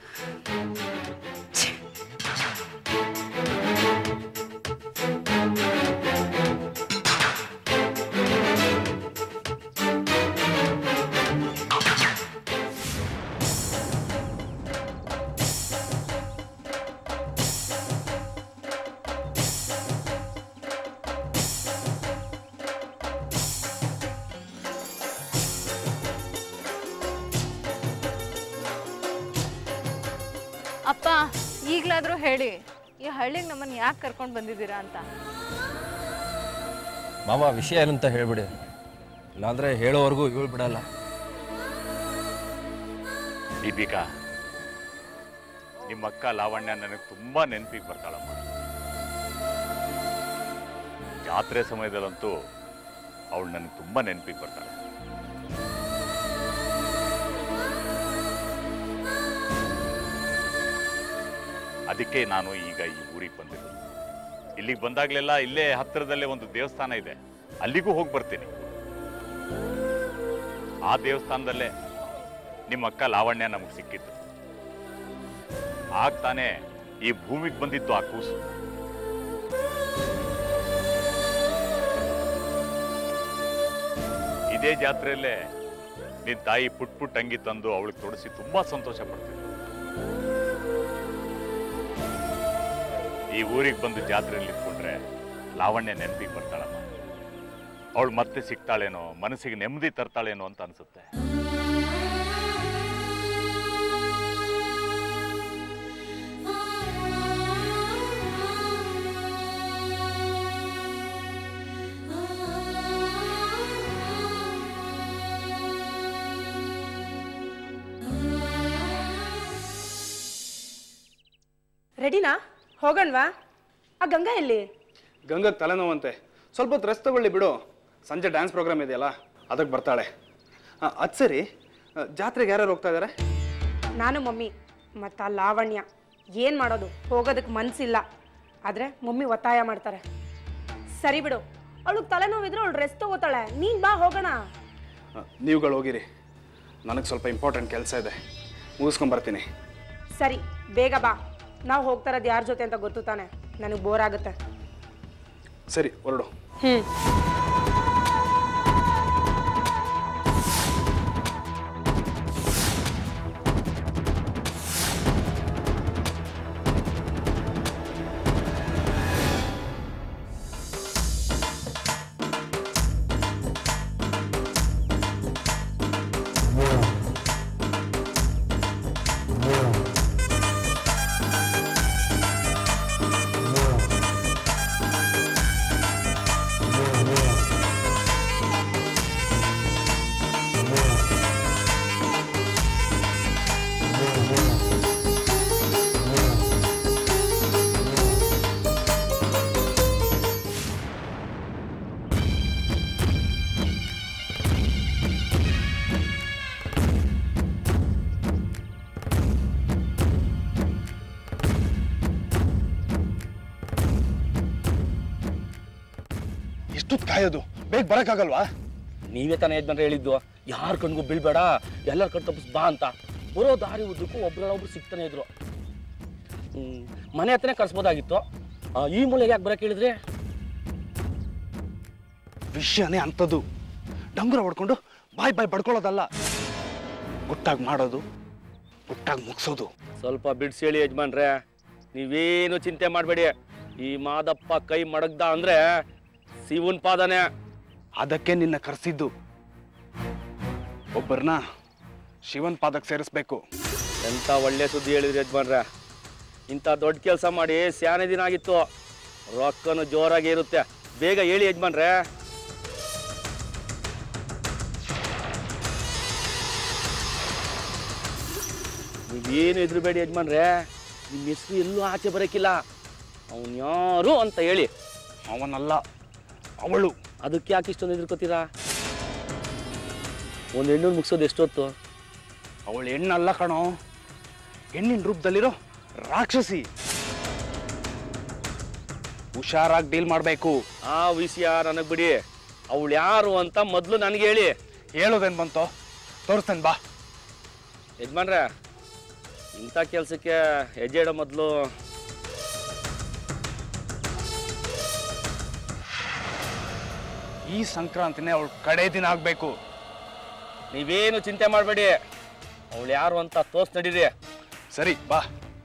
ಅಪ್ಪ ಈಗಲಾದರೂ ಹೇಳಿ ಈ ಹಳ್ಳಿಗೆ ನಮ್ಮನ್ನು ಯಾಕೆ ಕರ್ಕೊಂಡು ಬಂದಿದ್ದೀರಾ ಅಂತ ಮಾವ ವಿಷಯ ಏನಂತ ಹೇಳ್ಬಿಡಿ ಇಲ್ಲಾಂದ್ರೆ ಹೇಳೋವರೆಗೂ ಇವಳು ಬಿಡಲ್ಲ ದೀಪಿಕಾ ನಿಮ್ಮ ಅಕ್ಕ ಲಾವಣ್ಯ ನನಗೆ ತುಂಬಾ ನೆನಪಿಗೆ ಬರ್ತಾಳಮ್ಮ ಜಾತ್ರೆ ಸಮಯದಲ್ಲಂತೂ ಅವಳು ನನಗೆ ತುಂಬಾ ನೆನಪಿಗೆ ಬರ್ತಾಳೆ ಅದಕ್ಕೆ ನಾನು ಈಗ ಈ ಊರಿಗೆ ಬಂದಿರೋದು ಇಲ್ಲಿಗೆ ಬಂದಾಗಲೆಲ್ಲ ಇಲ್ಲೇ ಹತ್ತಿರದಲ್ಲೇ ಒಂದು ದೇವಸ್ಥಾನ ಇದೆ ಅಲ್ಲಿಗೂ ಹೋಗಿ ಬರ್ತೀನಿ ಆ ದೇವಸ್ಥಾನದಲ್ಲೇ ನಿಮ್ಮ ಅಕ್ಕ ಲಾವಣ್ಯ ನಮಗೆ ಸಿಕ್ಕಿತ್ತು ಆಗ ತಾನೇ ಈ ಭೂಮಿಗೆ ಬಂದಿತ್ತು ಆ ಕೂಸು ಇದೇ ಜಾತ್ರೆಯಲ್ಲೇ ನಿನ್ ತಾಯಿ ಪುಟ್ ಪುಟ್ ಅಂಗಿ ತಂದು ಅವಳಿಗೆ ತೊಡಸಿ ತುಂಬಾ ಸಂತೋಷ ಪಡ್ತಿದ್ರು ಈ ಊರಿಗೆ ಬಂದು ಜಾತ್ರೆಯಲ್ಲಿ ಇಟ್ಕೊಂಡ್ರೆ ಲಾವಣ್ಯ ನೆನಪಿಗೆ ಬರ್ತಾಳಮ್ಮ ಅವಳು ಮತ್ತೆ ಸಿಗ್ತಾಳೇನೋ ಮನಸ್ಸಿಗೆ ನೆಮ್ಮದಿ ತರ್ತಾಳೇನೋ ಅಂತ ಅನ್ಸುತ್ತೆ ರೆಡಿನಾ ಹೋಗಣ್ವಾ ಆ ಗಂಗಾ ಎಲ್ಲಿ ಗಂಗಕ್ಕೆ ತಲೆನೋವಂತೆ ಸ್ವಲ್ಪ ಹೊತ್ತು ರೆಸ್ಟ್ ತಗೊಳ್ಳಿ ಬಿಡು ಸಂಜೆ ಡ್ಯಾನ್ಸ್ ಪ್ರೋಗ್ರಾಮ್ ಇದೆಯಲ್ಲ ಅದಕ್ಕೆ ಬರ್ತಾಳೆ ಅದು ಸರಿ ಆ, ಜಾತ್ರೆಗೆ ಯಾರ್ಯಾರು ಹೋಗ್ತಾ ಇದ್ದಾರೆ ನಾನು ಮಮ್ಮಿ ಮತ್ತು ಆ ಲಾವಣ್ಯ ಏನು ಮಾಡೋದು ಹೋಗೋದಕ್ಕೆ ಮನಸ್ಸಿಲ್ಲ ಆದರೆ ಮಮ್ಮಿ ಒತ್ತಾಯ ಮಾಡ್ತಾರೆ ಸರಿ ಬಿಡು ಅವಳಿಗೆ ತಲೆನೋವಿದ್ರೆ ಅವಳು ರೆಸ್ಟ್ ತಗೋತಾಳೆ ನೀನು ಬಾ ಹೋಗೋಣ ನೀವುಗಳು ಹೋಗಿರಿ ನನಗೆ ಸ್ವಲ್ಪ ಇಂಪಾರ್ಟೆಂಟ್ ಕೆಲಸ ಇದೆ ಮುಗಿಸ್ಕೊಂಬರ್ತೀನಿ ಸರಿ ಬೇಗ ಬಾ ನಾವು ಹೋಗ್ತಾ ಇರೋದು ಯಾರ ಜೊತೆ ಅಂತ ಗೊತ್ತು ತಾನೆ ನನಗೆ ಬೋರ್ ಆಗುತ್ತೆ ಸರಿ ಹೊರಡು ಹ್ಞೂ ಎಷ್ಟೊತ್ತು ಕಾಯೋದು ಬೇಗ ಬರೋಕ್ಕಾಗಲ್ವಾ ನೀವೇ ತಾನೇ ಯಜಮಾನ್ರೆ ಹೇಳಿದ್ದು ಯಾರ ಕಣ್ಗೂ ಬೀಳ್ಬೇಡ ಎಲ್ಲರ ಕಣ್ ತಪ್ಪಿಸ್ ಬಾ ಅಂತ ಬರೋ ದಾರಿ ಉದ್ದಕ್ಕೂ ಒಬ್ರೊಬ್ರು ಸಿಗ್ತಾನೆ ಇದ್ರು ಹ್ಮ್, ಮನೆ ಹತ್ರನೇ ಕರ್ಸ್ಬೋದಾಗಿತ್ತು ಆ, ಈ ಮೂಲೆಗೆ ಯಾಕೆ ಬರಕ್ಕೆ ಹೇಳಿದ್ರಿ ವಿಷಯನೇ ಅಂಥದ್ದು ಡಂಗುರ ಹೊಡ್ಕೊಂಡು ಬಾಯ್ ಬಾಯ್ ಬಡ್ಕೊಳ್ಳೋದಲ್ಲ ಗುಟ್ಟಾಗಿ ಮಾಡೋದು ಗುಟ್ಟಾಗಿ ಮುಗಿಸೋದು ಸ್ವಲ್ಪ ಬಿಡ್ಸಿ ಹೇಳಿ ಯಜಮಾನ್ರೆ ನೀವೇನು ಚಿಂತೆ ಮಾಡಬೇಡಿ ಈ ಮಾದಪ್ಪ ಕೈ ಮಡಗ್ದ ಅಂದ್ರೆ ಶಿವನ್ ಪಾದನೆ ಅದಕ್ಕೆ ನಿನ್ನ ಕರೆಸಿದ್ದು ಒಬ್ಬರನ್ನ ಶಿವನ್ ಪಾದಕ್ಕೆ ಸೇರಿಸ್ಬೇಕು ಎಂತ ಒಳ್ಳೆ ಸುದ್ದಿ ಹೇಳಿದ್ರಿ ಯಜಮಾನ್ರೆ ಇಂಥ ದೊಡ್ಡ ಕೆಲಸ ಮಾಡಿ ಸ್ಯಾನೆ ದಿನ ಆಗಿತ್ತು ರೊಕ್ಕನು ಜೋರಾಗಿ ಇರುತ್ತೆ ಬೇಗ ಹೇಳಿ ಯಜಮಾನ್ರೆ ನೀವೇನು ಹೆದರಬೇಡಿ ಯಜಮಾನ್ರೆ ನಿಮ್ಮ ಹೆಸರು ಎಲ್ಲೂ ಆಚೆ ಬರೋಕ್ಕಿಲ್ಲ ಅವನು ಯಾರು ಅಂತ ಹೇಳಿ ಅವನಲ್ಲ ಅವಳು ಅದಕ್ಕೆ ಯಾಕೆ ಇಷ್ಟೊಂದು ಹೆದರ್ಕೋತೀರಾ ಒಂದು ಹೆಣ್ಣು ಮುಗಿಸೋದು ಎಷ್ಟೊತ್ತು ಅವಳು ಹೆಣ್ಣಲ್ಲ ಕಣೋ ಹೆಣ್ಣಿನ ರೂಪದಲ್ಲಿರೋ ರಾಕ್ಷಸಿ ಹುಷಾರಾಗಿ ಡೀಲ್ ಮಾಡಬೇಕು ಆ ವಿಷಯ ನನಗೆ ಬಿಡಿ ಅವಳು ಯಾರು ಅಂತ ಮೊದಲು ನನಗೆ ಹೇಳಿ ಹೇಳೋದೇನು ಬಂತು ತೋರಿಸ್ತೇನೆ ಬಾ ಯಜಮಾನ್ರೆ ಇಂಥ ಕೆಲಸಕ್ಕೆ ಹೆಜ್ಜೆ ಇಡೋ ಮೊದಲು ಈ ಸಂಕ್ರಾಂತಿನೇ ಅವಳು ಕಡೆ ದಿನ ಆಗಬೇಕು ನೀವೇನು ಚಿಂತೆ ಮಾಡಬೇಡಿ ಅವಳು ಯಾರು ಅಂತ ತೋರ್ಸ್ ನಡೀರಿ ಸರಿ ಬಾ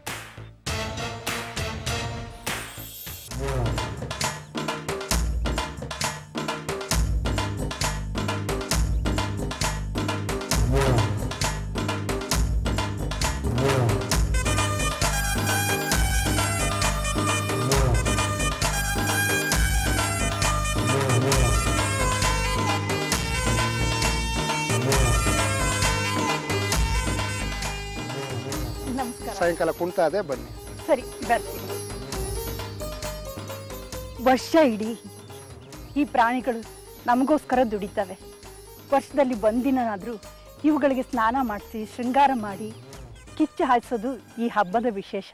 ನಮಸ್ಕಾರ ಸಾಯಂಕಾಲ ಕುಣ್ತಾ ಇದೆ ಬನ್ನಿ ಸರಿ ಬರ್ತೀನಿ ವರ್ಷ ಇಡೀ ಈ ಪ್ರಾಣಿಗಳು ನಮಗೋಸ್ಕರ ದುಡಿತವೆ ವರ್ಷದಲ್ಲಿ ಒಂದಿನಾದರೂ ಇವುಗಳಿಗೆ ಸ್ನಾನ ಮಾಡಿಸಿ ಶೃಂಗಾರ ಮಾಡಿ ಕಿಚ್ಚು ಹಾಯಿಸೋದು ಈ ಹಬ್ಬದ ವಿಶೇಷ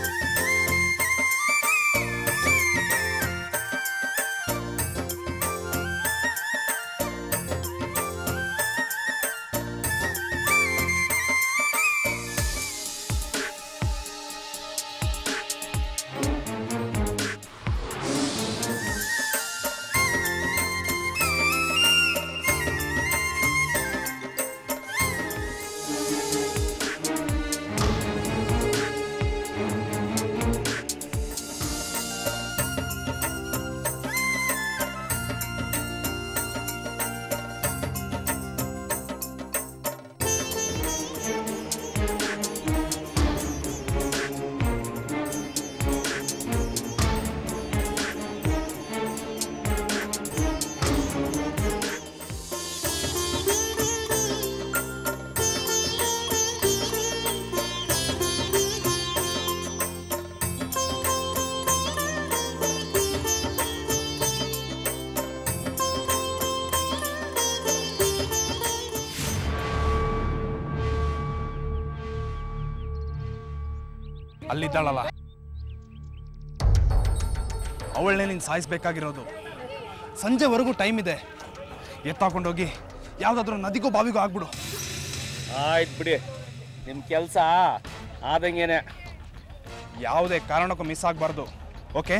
ಅಲ್ಲಿದ್ದಾಳಲ್ಲ ಅವಳನ್ನೇ ನೀನು ಸಾಯಿಸ್ಬೇಕಾಗಿರೋದು ಸಂಜೆವರೆಗೂ ಟೈಮ್ ಇದೆ ಎತ್ತಾಕೊಂಡೋಗಿ ಯಾವುದಾದ್ರೂ ನದಿಗೋ ಬಾವಿಗೋ ಆಗ್ಬಿಡು ಆಯ್ತು ಬಿಡಿ ನಿಮ್ಮ ಕೆಲಸ ಆದಂಗೆನೆ ಯಾವುದೇ ಕಾರಣಕ್ಕೂ ಮಿಸ್ ಆಗಬಾರ್ದು ಓಕೆ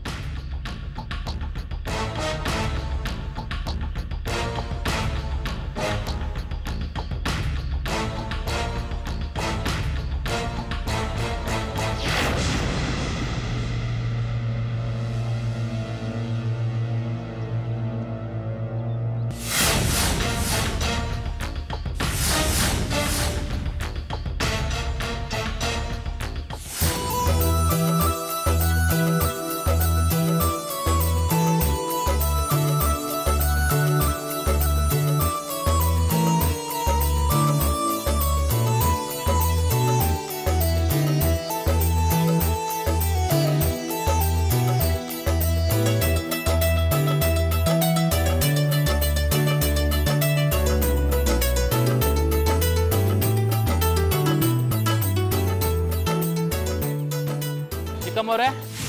ಚಿಕ್ಕಮ್ಮವ್ರೆ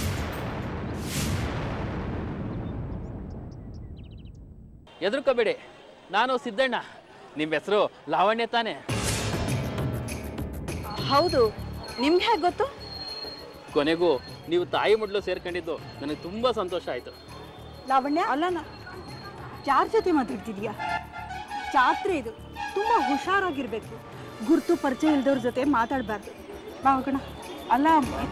ಎದುರ್ಕೋಬೇಡಿ ನಾನು ಸಿದ್ದಣ್ಣ ನಿಮ್ಮ ಹೆಸರು ಲಾವಣ್ಯ ತಾನೇ ಹೌದು ನಿಮ್ಗೆ ಹೇಗೆ ಗೊತ್ತು ಕೊನೆಗೂ ನೀವು ತಾಯಿ ಮುಡ್ಲು ಸೇರ್ಕೊಂಡಿದ್ದು ನನಗೆ ತುಂಬ ಸಂತೋಷ ಆಯಿತು ಲಾವಣ್ಯ ಅಲ್ಲ ಯಾರ ಜೊತೆ ಮಾತಾಡ್ತಿದ್ಯಾ ಜಾತ್ರೆ ಇದು ತುಂಬ ಹುಷಾರಾಗಿರ್ಬೇಕು ಗುರ್ತು ಪರಿಚಯ ಇಲ್ದವ್ರ ಜೊತೆ ಮಾತಾಡಬಾರ್ದು ಬಾ ಹೋಗೋಣ ಅಲ್ಲ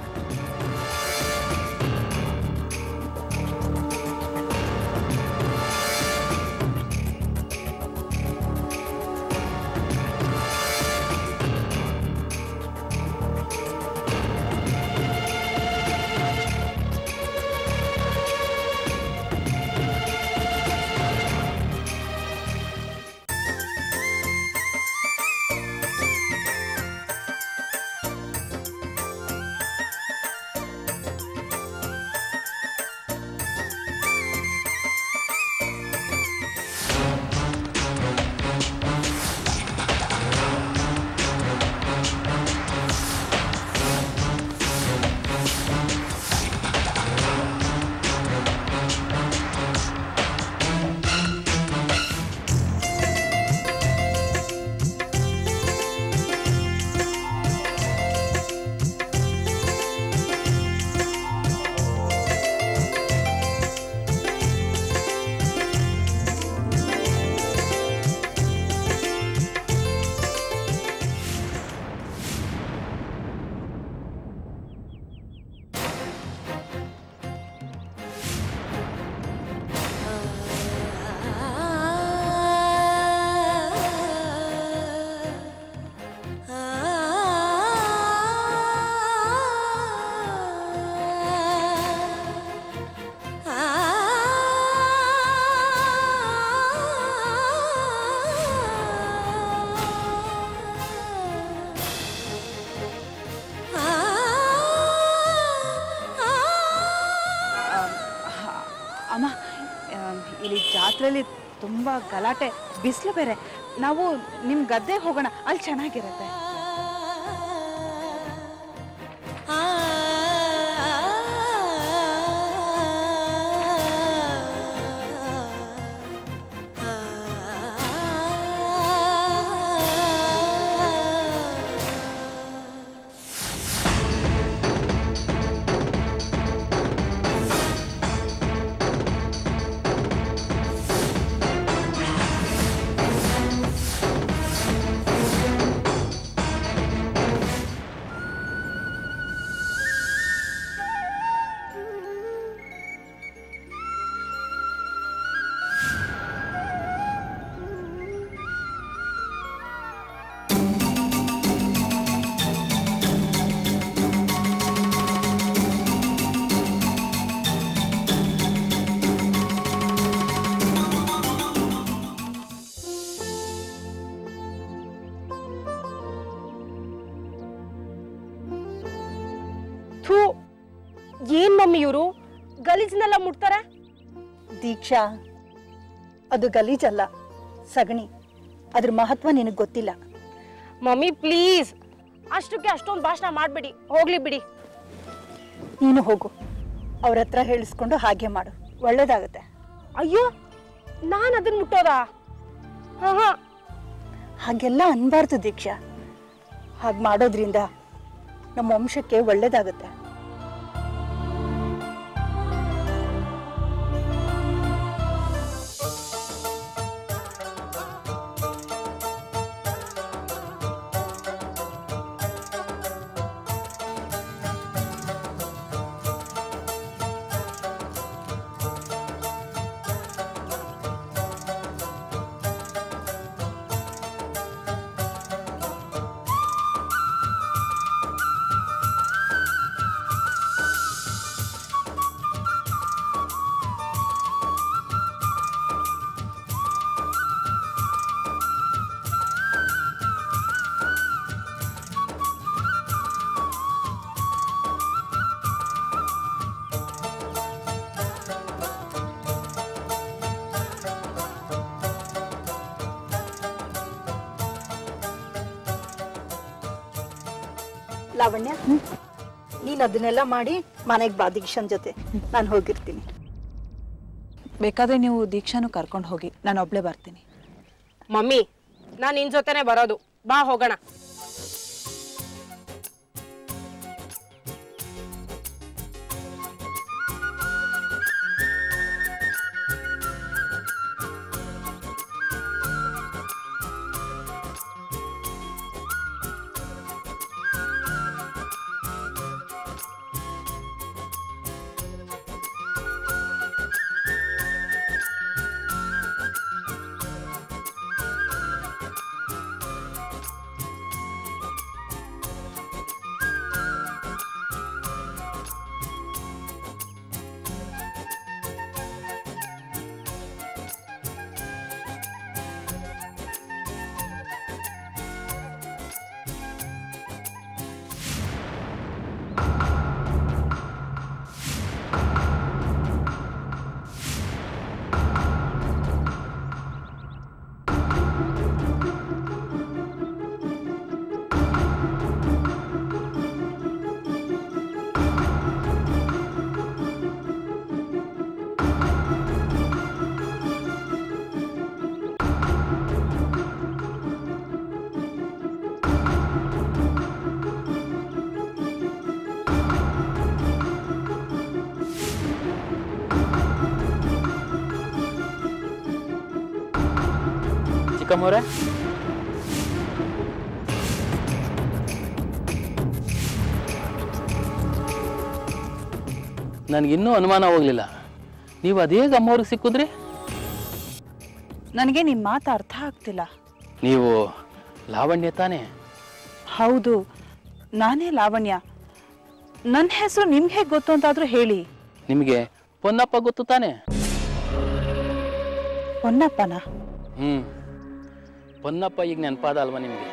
ಅಮ್ಮ ಆಮ್, ಇಲ್ಲಿ ಜಾತ್ರೆಯಲ್ಲಿ ತುಂಬ ಗಲಾಟೆ ಬಿಸಿಲು ಬೇರೆ ನಾವು ನಿಮ್ಮ ಗದ್ದೆಗೆ ಹೋಗೋಣ ಅಲ್ಲಿ ಚೆನ್ನಾಗಿರುತ್ತೆ ಥೂ ಏನ್ ಮಮ್ಮಿ ಇವರು ಗಲೀಜ್ನೆಲ್ಲ ಮುಟ್ತಾರೆ ದೀಕ್ಷಾ ಅದು ಗಲೀಜಲ್ಲ ಸಗಣಿ ಅದ್ರ ಮಹತ್ವ ನಿನಗೆ ಗೊತ್ತಿಲ್ಲ ಮಮ್ಮಿ ಪ್ಲೀಸ್ ಅಷ್ಟಕ್ಕೆ ಅಷ್ಟೊಂದು ಭಾಷಣ ಮಾಡಬೇಡಿ ಹೋಗ್ಲಿ ಬಿಡಿ ನೀನು ಹೋಗು ಅವ್ರ ಹತ್ರ ಹೇಳಿಸ್ಕೊಂಡು ಹಾಗೆ ಮಾಡು ಒಳ್ಳೇದಾಗುತ್ತೆ ಅಯ್ಯೋ ನಾನು ಅದನ್ನ ಮುಟ್ಟೋದಾ ಹಾಗೆಲ್ಲ ಅನ್ಬಾರ್ದು ದೀಕ್ಷಾ ಹಾಗೆ ಮಾಡೋದ್ರಿಂದ ನಮ್ಮ ವಂಶಕ್ಕೆ ಒಳ್ಳೇದಾಗುತ್ತೆ ಲಾವಣ್ಯ ನೀನು ಅದನ್ನೆಲ್ಲ ಮಾಡಿ ಮನೆಗೆ ಬಾ ದೀಕ್ಷನ್ ಜೊತೆ ನಾನು ಹೋಗಿರ್ತೀನಿ ಬೇಕಾದ್ರೆ ನೀವು ದೀಕ್ಷಾನು ಕರ್ಕೊಂಡು ಹೋಗಿ ನಾನು ಒಬ್ಳೆ ಬರ್ತೀನಿ ಮಮ್ಮಿ ನಾನು ನಿನ್ ಜೊತೆನೆ ಬರೋದು ಬಾ ಹೋಗೋಣ ಚಿಕ್ಕಮ್ಮವ್ರೆ ನನಗಿನ್ನೂ ಅನುಮಾನ ಹೋಗ್ಲಿಲ್ಲ ನೀವು ಅದೇ ಅಮ್ಮವ್ರಿಗೆ ಸಿಕ್ಕಿದ್ರಿ ನನಗೆ ನಿಮ್ಮ ಮಾತು ಅರ್ಥ ಆಗ್ತಿಲ್ಲ ನೀವು ಲಾವಣ್ಯ ತಾನೇ ಹೌದು ನಾನೇ ಲಾವಣ್ಯ ನನ್ನ ಹೆಸರು ನಿಮ್ಗೆ ಹೇಗೆ ಗೊತ್ತು ಅಂತಾದ್ರೂ ಹೇಳಿ ನಿಮಗೆ ಪೊನ್ನಪ್ಪ ಗೊತ್ತು ತಾನೇ ಹೊನ್ನಪ್ಪನ ಹ್ಞೂ ಪೊನ್ನಪ್ಪ ಈಗ ನೆನಪಾದ ಅಲ್ವಾ ನಿಮಗೆ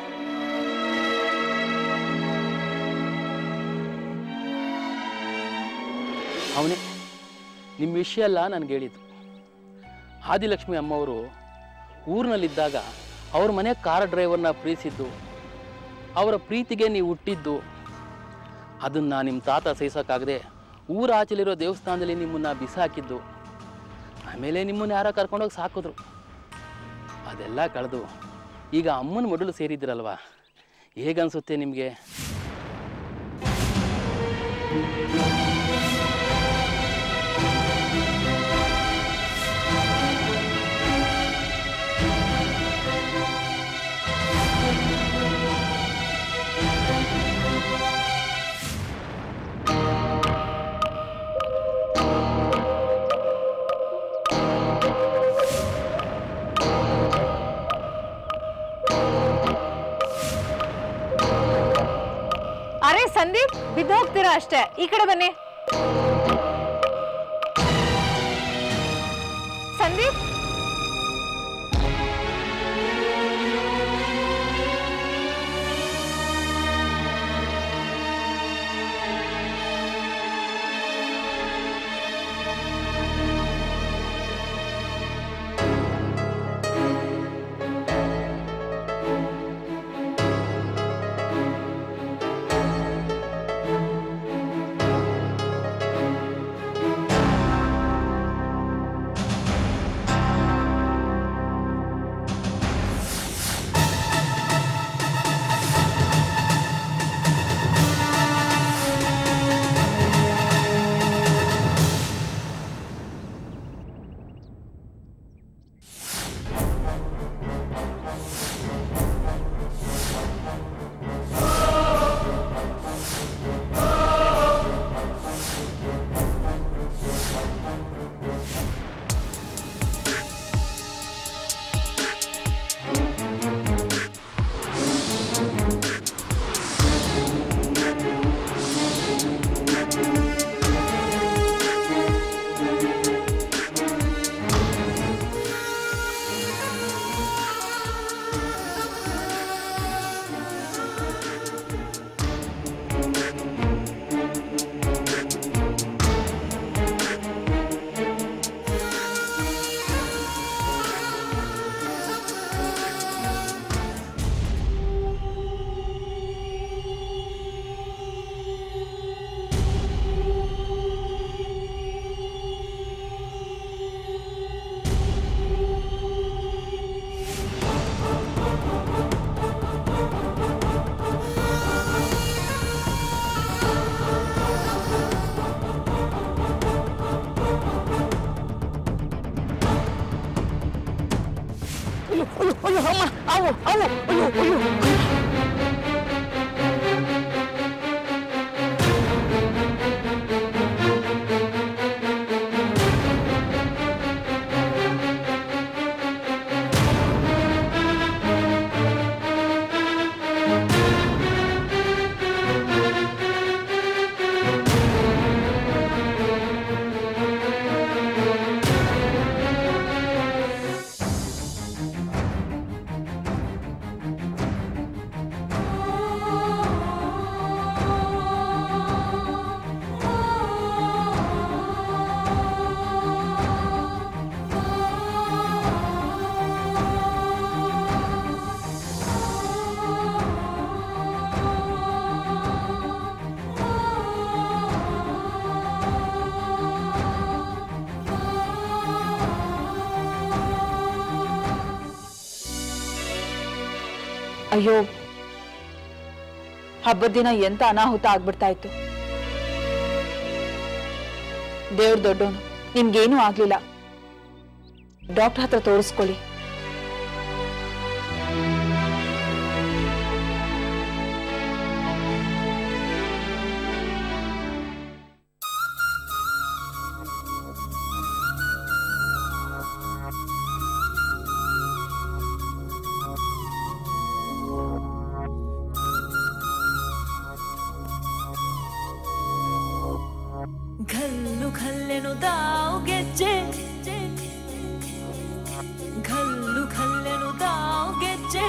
ಅವನೇ ನಿಮ್ಮ ವಿಷಯ ಎಲ್ಲ ನನಗೆ ಹೇಳಿದ್ದು ಆದಿಲಕ್ಷ್ಮಿ ಅಮ್ಮವರು ಊರಿನಲ್ಲಿದ್ದಾಗ ಅವ್ರ ಮನೆ ಕಾರ್ ಡ್ರೈವರ್ನ ಪ್ರೀತಿಸಿದ್ದು ಅವರ ಪ್ರೀತಿಗೆ ನೀವು ಹುಟ್ಟಿದ್ದು ಅದನ್ನು ನಿಮ್ಮ ತಾತ ಸಹಿಸೋಕ್ಕಾಗದೆ ಊರಾಚಲಿರೋ ದೇವಸ್ಥಾನದಲ್ಲಿ ನಿಮ್ಮನ್ನು ಬಿಸಾಕಿದ್ದು ಆಮೇಲೆ ನಿಮ್ಮನ್ನು ಯಾರೋ ಕರ್ಕೊಂಡೋಗಿ ಸಾಕಿದ್ರು ಅದೆಲ್ಲ ಕಳೆದು ಈಗ ಅಮ್ಮನ ಮೊದಲು ಸೇರಿದ್ರಲ್ವಾ ಹೇಗನ್ಸುತ್ತೆ ನಿಮಗೆ ಅರೆ ಸಂದೀಪ್ ಬಿದ್ದು ಹೋಗ್ತೀರಾ ಅಷ್ಟೇ ಈ ಕಡೆ ಬನ್ನಿ ಸಂದೀಪ್ ಅಯ್ಯೋ ಅಮ್ಮ ಅವು ಅವು ಅಯ್ಯೋ ಅಯ್ಯೋ ಅಯ್ಯೋ ಹಬ್ಬದ ದಿನ ಎಂತ ಅನಾಹುತ ಆಗ್ಬಿಡ್ತಾ ಇತ್ತು ದೇವ್ರ ದೊಡ್ಡವನು ನಿಮ್ಗೇನೂ ಆಗ್ಲಿಲ್ಲ ಡಾಕ್ಟರ್ ಹತ್ರ ತೋರಿಸ್ಕೊಳ್ಳಿ ಘಲ್ಲು ಘಲ್ಲೆನು ದಾವ್ ಗೆಜ್ಜೆ ಘಲ್ಲು ಘಲ್ಲೆನು ದಾವ್ ಗೆಜ್ಜೆ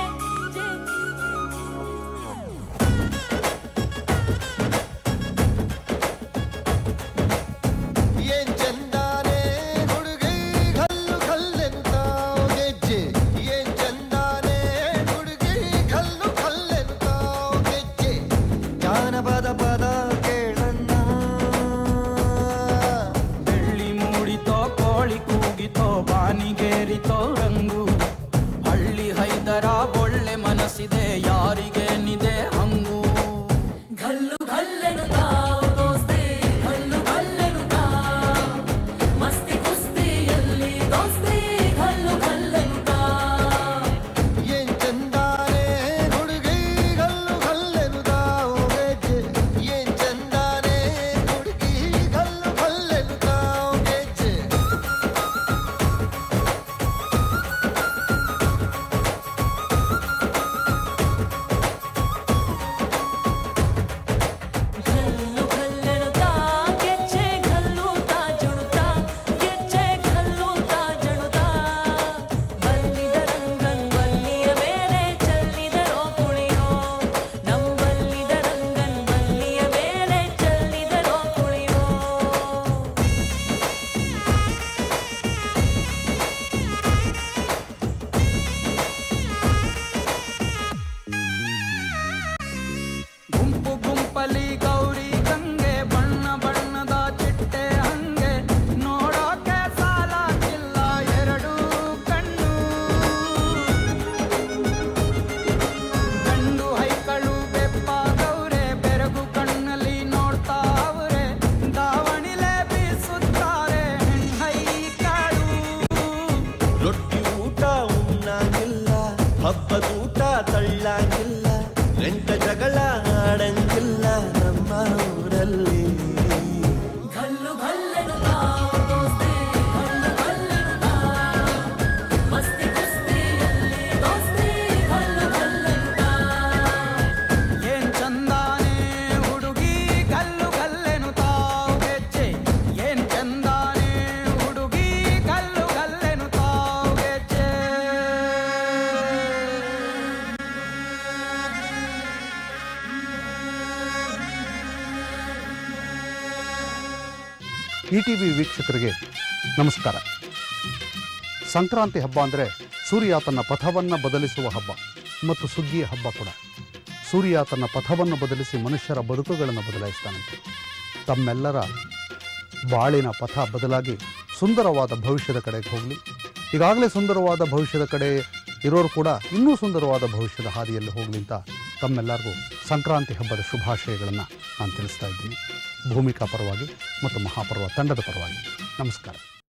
ಏನ್ ಚಂದಾನೆ ಹುಡುಗಿ ಕಲ್ಲು ಕಲ್ಲೆಂತ ಗೆಜ್ಜೆ ಏನ್ ಚಂದಾನೆ ಹುಡುಗಿ ಕಲ್ಲು ಕಲ್ಲೆಂತ ಗೆಜ್ಜೆ ಜಾನಪದ ಪದ ಕೇಳಣ್ಣ ಬೆಳ್ಳಿ ಮೂಡಿತೋ ಕೋಳಿ ಕೂಗಿತೋ ಬಾನಿಗೇರಿತೋ ರಂಗು ಹಳ್ಳಿ ಹೈದರ ಒಳ್ಳೆ ಮನಸ್ಸಿದೆ ಯಾರಿಗೇನಿದೆ ಹಂಗು ಘಲ್ಲು ಘಲ್ಲೆನು ದಾವ್ ದೋಸ್ತಿ ಘಲ್ಲು ಘಲ್ಲೆನು ದಾವ್ ಮಸ್ತಿ ಕುಸ್ತಿಯಲ್ಲಿ ದೋಸ್ತಿ ಘಲ್ಲು ಘಲ್ಲೆನು ದಾವ್ ಏನ್ ಚಂದಾನೆ ಹುಡುಗಿ ಕಲ್ಲು ಕಲ್ಲೆಂತ ಗೆಜ್ಜೆ ಏನ್ ಚಂದಾನೆ ಹುಡುಗಿ ಕಲ್ಲು ಕಲ್ಲೆಂತ ಗೆಜ್ಜೆ ಘಲ್ಲು ಘಲ್ಲೆನು ದಾವ್ ಗೆಜ್ಜೆ ಘಲ್ಲು ತಾ ಜುಣುತಾ ಗೆಜ್ಜೆ ಘಲ್ಲು ತಾ ಜುಣುತಾ ಬಲ್ಲಿದ ರಂಗನ್ ಬಲ್ಲಿಯ ಮೇಲೆ ಚೆಲ್ಲಿದರೋ ಕುಣಿಯೋ ನಮ್ ಬಲ್ಲಿದ ರಂಗನ್ ಬಲ್ಲಿಯ ಮೇಲೆ ಚೆಲ್ಲಿದರೋ ಕುಣಿಯೋ ಗುಂಪು ಗುಂಪಲಿ ಗೌರಿ ಗಂಗೆ ಬಣ್ಣ ಬಣ್ಣದ ಚಿಟ್ಟೆ ಹಂಗೆ ನೋಡೋಕೆ ಸಾಲಾಗಿಲ್ಲ ಎರಡು ಕಣ್ಣು ಗಂಡು ಹೈಕಳು ಬೆಪ್ಪಾಗವ್ರೆ ಬೆರಗು ಕಣ್ಣಲ್ಲಿ ನೋಡ್ತಾ ಅವ್ರೆ ದಾವಣಿಲೆ ಬೀಸುತ್ತಾರೆ ಹೈಕಳು ರೊಟ್ಟಿ ಊಟ ಉಣ್ಣಂಗಿಲ್ಲ ಹಬ್ಬದ ಊಟ ತಳ್ಳಂಗಿಲ್ಲ ಎಂಟ ಜಗಳ ಆಡಂಗಿಲ್ಲ ನಮ್ಮ ಊರಲ್ಲಿ ಘಲ್ಲು ಘಲ್ಲೆನು ದಾವ್ ದೋಸ್ತಿ ಘಲ್ಲು ಘಲ್ಲೆನು ದಾವ್ ಮಸ್ತಿ ಕುಸ್ತಿಯಲ್ಲಿ ದೋಸ್ತಿ ಘಲ್ಲು ಘಲ್ಲೆನು ದಾವ್ ಏನ್ ಚಂದಾನೆ ಹುಡುಗಿ ಕಲ್ಲು ಕಲ್ಲೆನು ತಾವು ಗೆಜ್ಜೆ ಏನ್ ಚಂದಾನೆ ಹುಡುಗಿ ಕಲ್ಲು ಕಲ್ಲೆನು ತಾವು ಗೆಜ್ಜೆ ಇ ಟಿ ವಿ ವೀಕ್ಷಕರಿಗೆ ನಮಸ್ಕಾರ ಸಂಕ್ರಾಂತಿ ಹಬ್ಬ ಅಂದರೆ ಸೂರ್ಯ ತನ್ನ ಪಥವನ್ನು ಬದಲಿಸುವ ಹಬ್ಬ ಮತ್ತು ಸುಗ್ಗಿಯ ಹಬ್ಬ ಕೂಡ ಸೂರ್ಯ ತನ್ನ ಪಥವನ್ನು ಬದಲಿಸಿ ಮನುಷ್ಯರ ಬದುಕುಗಳನ್ನು ಬದಲಾಯಿಸ್ತಾನಂತೆ ತಮ್ಮೆಲ್ಲರ ಬಾಳಿನ ಪಥ ಬದಲಾಗಿ ಸುಂದರವಾದ ಭವಿಷ್ಯದ ಕಡೆಗೆ ಹೋಗಲಿ ಈಗಾಗಲೇ ಸುಂದರವಾದ ಭವಿಷ್ಯದ ಕಡೆ ಇರೋರು ಕೂಡ ಇನ್ನೂ ಸುಂದರವಾದ ಭವಿಷ್ಯದ ಹಾದಿಯಲ್ಲಿ ಹೋಗಲಿ ಅಂತ ತಮ್ಮೆಲ್ಲರಿಗೂ ಸಂಕ್ರಾಂತಿ ಹಬ್ಬದ ಶುಭಾಶಯಗಳನ್ನು ನಾನು ತಿಳಿಸ್ತಾ ಇದ್ದೀನಿ ಭೂಮಿಕಾ ಪರವಾಗಿ ಮತ್ತು ಮಹಾಪರ್ವ ತಂಡದ ಪರವಾಗಿ ನಮಸ್ಕಾರ